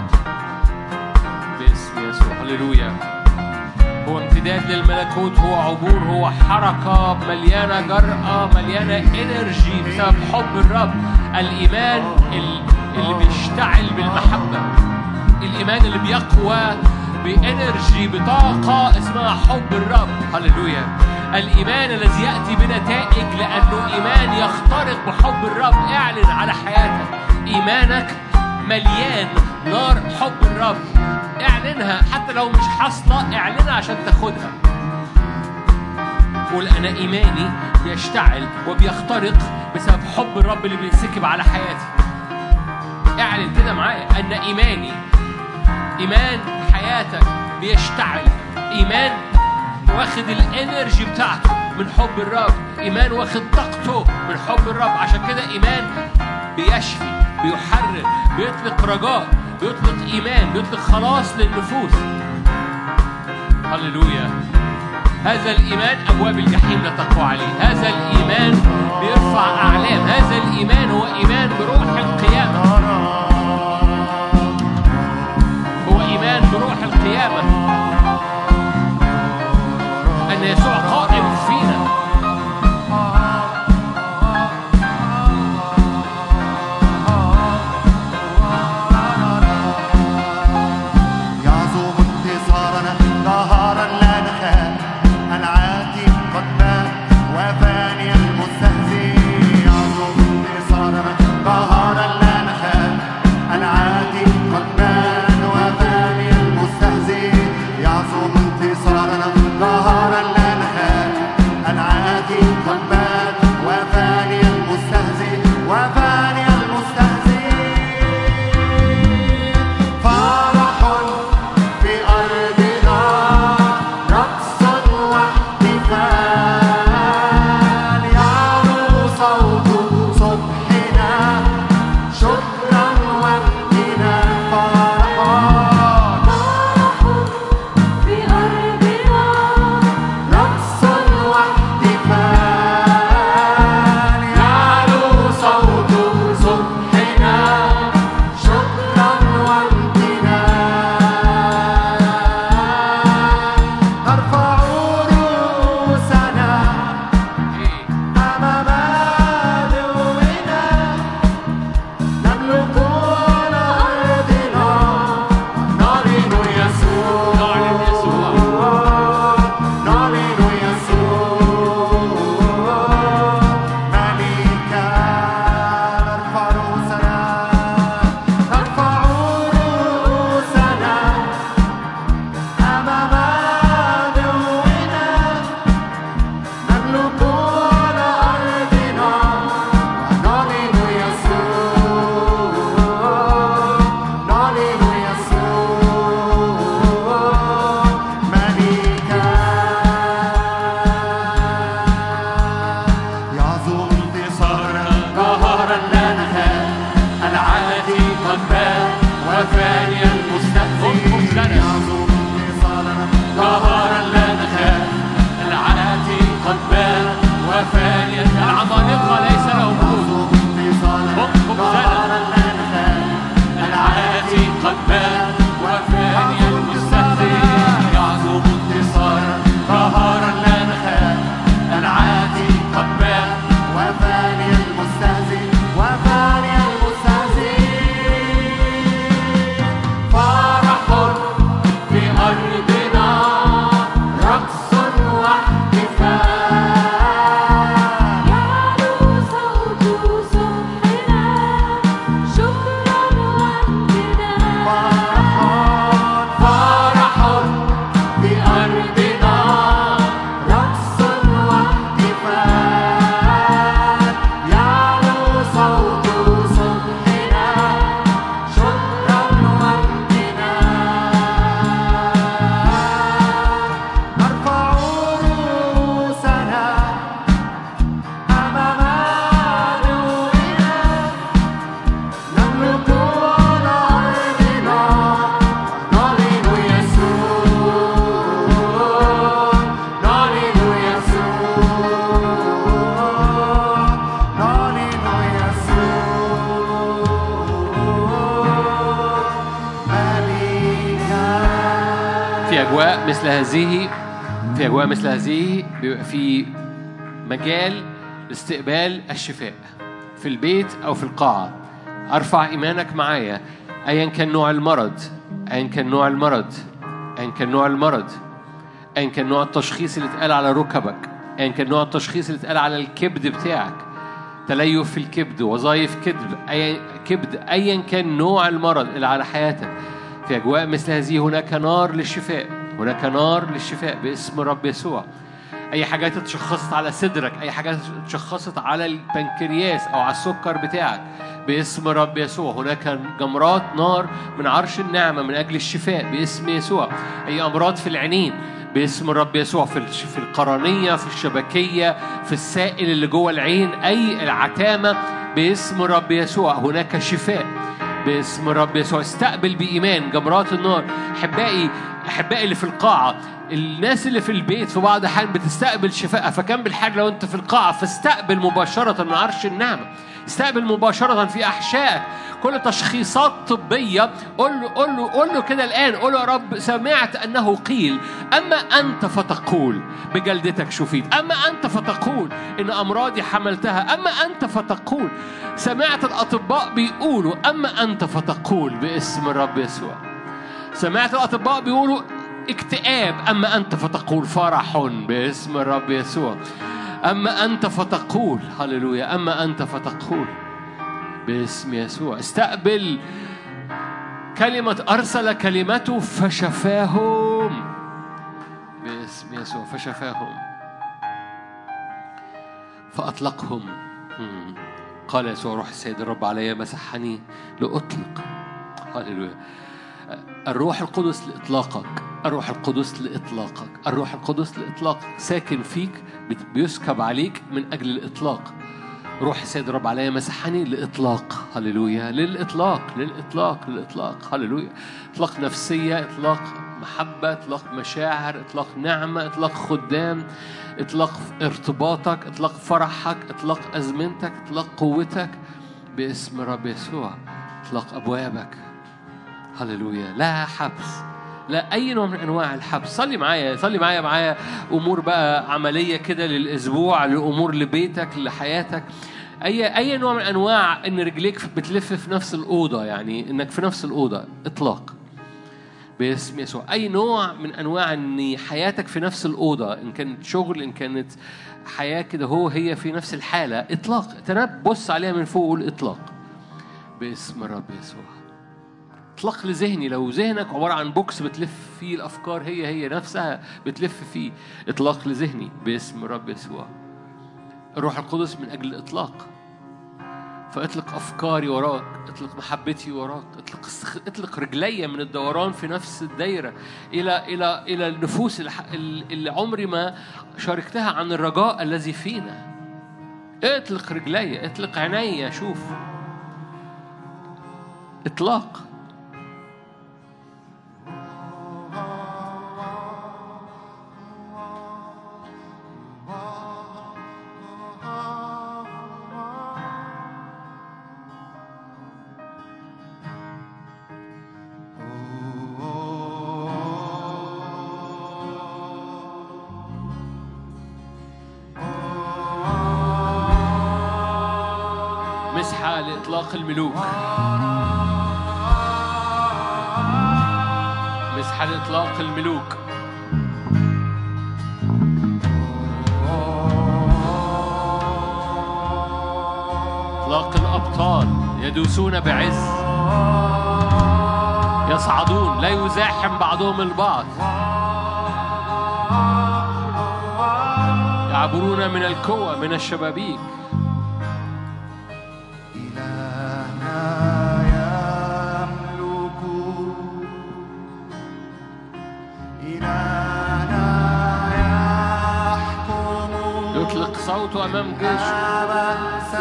A: باسم يسوع هللويا هو امتداد للملكوت هو عبور هو حركة مليانة جرأة مليانة انرجي بسبب حب الرب الإيمان ال- اللي بيشتعل بالمحبة الإيمان اللي بيقوى بانرجي بطاقة اسمها حب الرب هللويا الإيمان الذي يأتي بنتائج لأنه إيمان يخترق بحب الرب اعلن على حياتك إيمانك مليان نار حب الرب اعلنها حتى لو مش حاصلة اعلنها عشان تاخدها قول أنا إيماني بيشتعل وبيخترق بسبب حب الرب اللي بينسكب على حياتي اعلن كده معايا أن إيماني إيمان حياتك بيشتعل إيمان واخد الانرجي بتاعته من حب الرب إيمان واخد طاقته من حب الرب عشان كده إيمان بيشفي بيحرر بيطلق رجاء بيطلق إيمان بيطلق خلاص للنفوس هللويا هذا الإيمان أبواب الجحيم لا تقوى عليه هذا الإيمان بيرفع أعلام هذا الإيمان هو إيمان بروح القيامة هو إيمان بروح القيامة أن يسوع قائم فينا
B: يعظم انتصارنا نهارا لا نخاف العاتي قد مات وفاني المستهزئ يعظم انتصارنا نهارا لا نخاف
A: في أجواء مثل هذه في أجواء مثل هذه بيبقى في مجال لاستقبال الشفاء في البيت أو في القاعة أرفع إيمانك معايا أيا كان نوع المرض أيا كان نوع المرض أيا كان نوع المرض أيا كان نوع التشخيص اللي اتقال على ركبك أيا كان نوع التشخيص اللي اتقال على الكبد بتاعك تليف في الكبد وظائف كبد أي كبد أيا كان نوع المرض اللي على حياتك في أجواء مثل هذه هناك نار للشفاء هناك نار للشفاء باسم رب يسوع أي حاجات اتشخصت على صدرك أي حاجات اتشخصت على البنكرياس أو على السكر بتاعك باسم رب يسوع هناك جمرات نار من عرش النعمة من أجل الشفاء باسم يسوع أي أمراض في العينين باسم الرب يسوع في الش- في القرنية في الشبكية في السائل اللي جوه العين أي العتامة باسم الرب يسوع هناك شفاء باسم الرب يسوع استقبل بإيمان جمرات النار أحبائي أحبائي اللي في القاعة الناس اللي في البيت في بعض الأحيان بتستقبل شفاء فكان بالحاجة لو أنت في القاعة فاستقبل مباشرة من عرش النعمة استقبل مباشرة في أحشائك كل تشخيصات طبية قول له قول له قول له كده الآن قول له يا رب سمعت أنه قيل أما أنت فتقول بجلدتك شفيت أما أنت فتقول إن أمراضي حملتها أما أنت فتقول سمعت الأطباء بيقولوا أما أنت فتقول باسم الرب يسوع سمعت الأطباء بيقولوا اكتئاب أما أنت فتقول فرح باسم الرب يسوع أما أنت فتقول هللويا أما أنت فتقول باسم يسوع استقبل كلمة أرسل كلمته فشفاهم باسم يسوع فشفاهم فأطلقهم مم. قال يسوع روح السيد الرب علي مسحني لأطلق هللويا الروح القدس لإطلاقك الروح القدس لإطلاقك الروح القدس لإطلاقك ساكن فيك بت- بيسكب عليك من أجل الإطلاق روح السيد الرب عليا مسحني لإطلاق هللويا للإطلاق للإطلاق للإطلاق هللويا إطلاق نفسية إطلاق محبة إطلاق مشاعر إطلاق نعمة إطلاق خدام إطلاق ارتباطك إطلاق فرحك إطلاق أزمنتك إطلاق قوتك باسم رب يسوع إطلاق أبوابك هللويا لا حبس لا اي نوع من انواع الحبس صلي معايا صلي معايا معايا امور بقى عمليه كده للاسبوع لامور لبيتك لحياتك اي اي نوع من انواع ان رجليك بتلف في نفس الاوضه يعني انك في نفس الاوضه اطلاق باسم يسوع اي نوع من انواع ان حياتك في نفس الاوضه ان كانت شغل ان كانت حياه كده هو هي في نفس الحاله اطلاق تنب بص عليها من فوق وقول اطلاق باسم الرب يسوع اطلاق لذهني لو ذهنك عبارة عن بوكس بتلف فيه الأفكار هي هي نفسها بتلف فيه إطلاق لذهني باسم الرب يسوع الروح القدس من أجل الإطلاق فاطلق أفكاري وراك اطلق محبتي وراك اطلق اطلق رجلي من الدوران في نفس الدايرة إلى إلى إلى النفوس الح- اللي عمري ما شاركتها عن الرجاء الذي فينا اطلق رجلي اطلق عيني شوف إطلاق مسحة لإطلاق الملوك مسحة لإطلاق الملوك إطلاق الأبطال يدوسون بعز يصعدون لا يزاحم بعضهم البعض يعبرون من الكوى من الشبابيك
B: إلهنا يملك إلهنا يحكم
A: يطلق صوته أمام جيش
B: أبد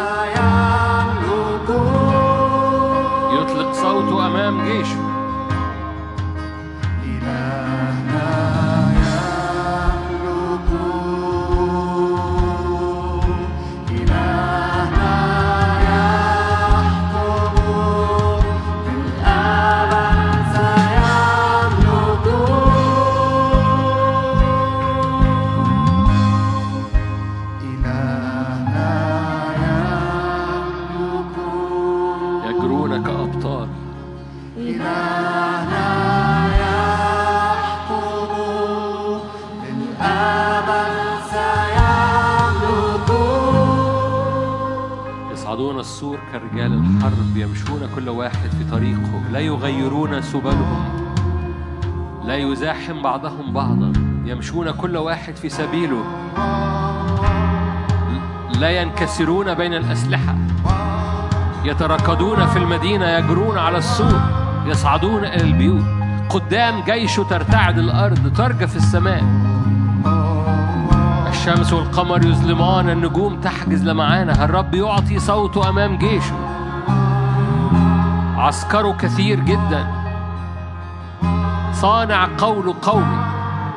B: سيملك
A: يطلق صوته أمام جيشه
B: إلهنا يملك إلهنا يحكم بالأبد سيملك
A: السور كرجال الحرب يمشون كل واحد في طريقه لا يغيرون سبلهم لا يزاحم بعضهم بعضا يمشون كل واحد في سبيله لا ينكسرون بين الأسلحة يتركضون في المدينة يجرون على السور يصعدون إلى البيوت قدام جيشه ترتعد الأرض ترجف السماء الشمس والقمر يظلمان النجوم تحجز لمعانا الرب يعطي صوته أمام جيشه عسكره كثير جدا صانع قول قوي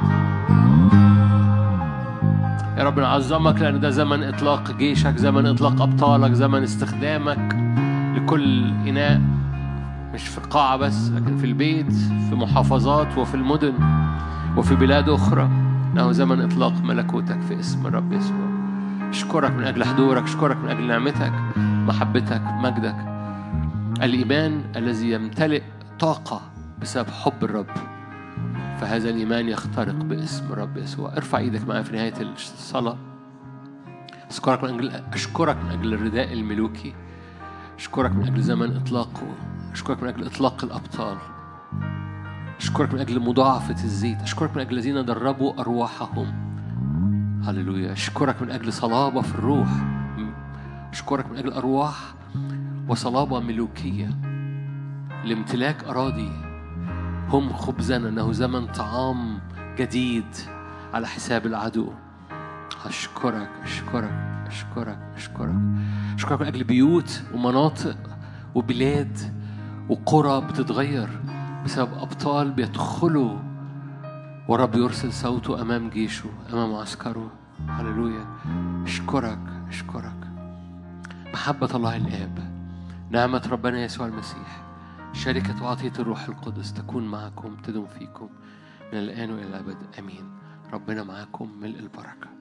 A: يا رب نعظمك لأن ده زمن إطلاق جيشك زمن إطلاق أبطالك زمن استخدامك لكل إناء مش في القاعة بس لكن في البيت في محافظات وفي المدن وفي بلاد أخرى إنه زمن إطلاق ملكوتك في اسم الرب يسوع أشكرك من أجل حضورك أشكرك من أجل نعمتك محبتك مجدك الإيمان الذي يمتلئ طاقة بسبب حب الرب فهذا الإيمان يخترق باسم الرب يسوع ارفع ايدك معايا في نهاية الصلاة أشكرك من أجل أشكرك من أجل الرداء الملوكي أشكرك من أجل زمن إطلاقه أشكرك من أجل إطلاق الأبطال أشكرك من أجل مضاعفة الزيت أشكرك من أجل الذين دربوا أرواحهم هللويا أشكرك من أجل صلابة في الروح أشكرك من أجل أرواح وصلابة ملوكية لامتلاك أراضي هم خبزنا انه زمن طعام جديد على حساب العدو اشكرك اشكرك اشكرك اشكرك اشكرك من اجل بيوت ومناطق وبلاد وقرى بتتغير بسبب ابطال بيدخلوا ورب يرسل صوته امام جيشه امام عسكره هللويا اشكرك اشكرك محبه الله الاب نعمه ربنا يسوع المسيح شركة وعطية الروح القدس تكون معكم تدوم فيكم من الآن وإلى الأبد آمين ربنا معاكم ملء البركة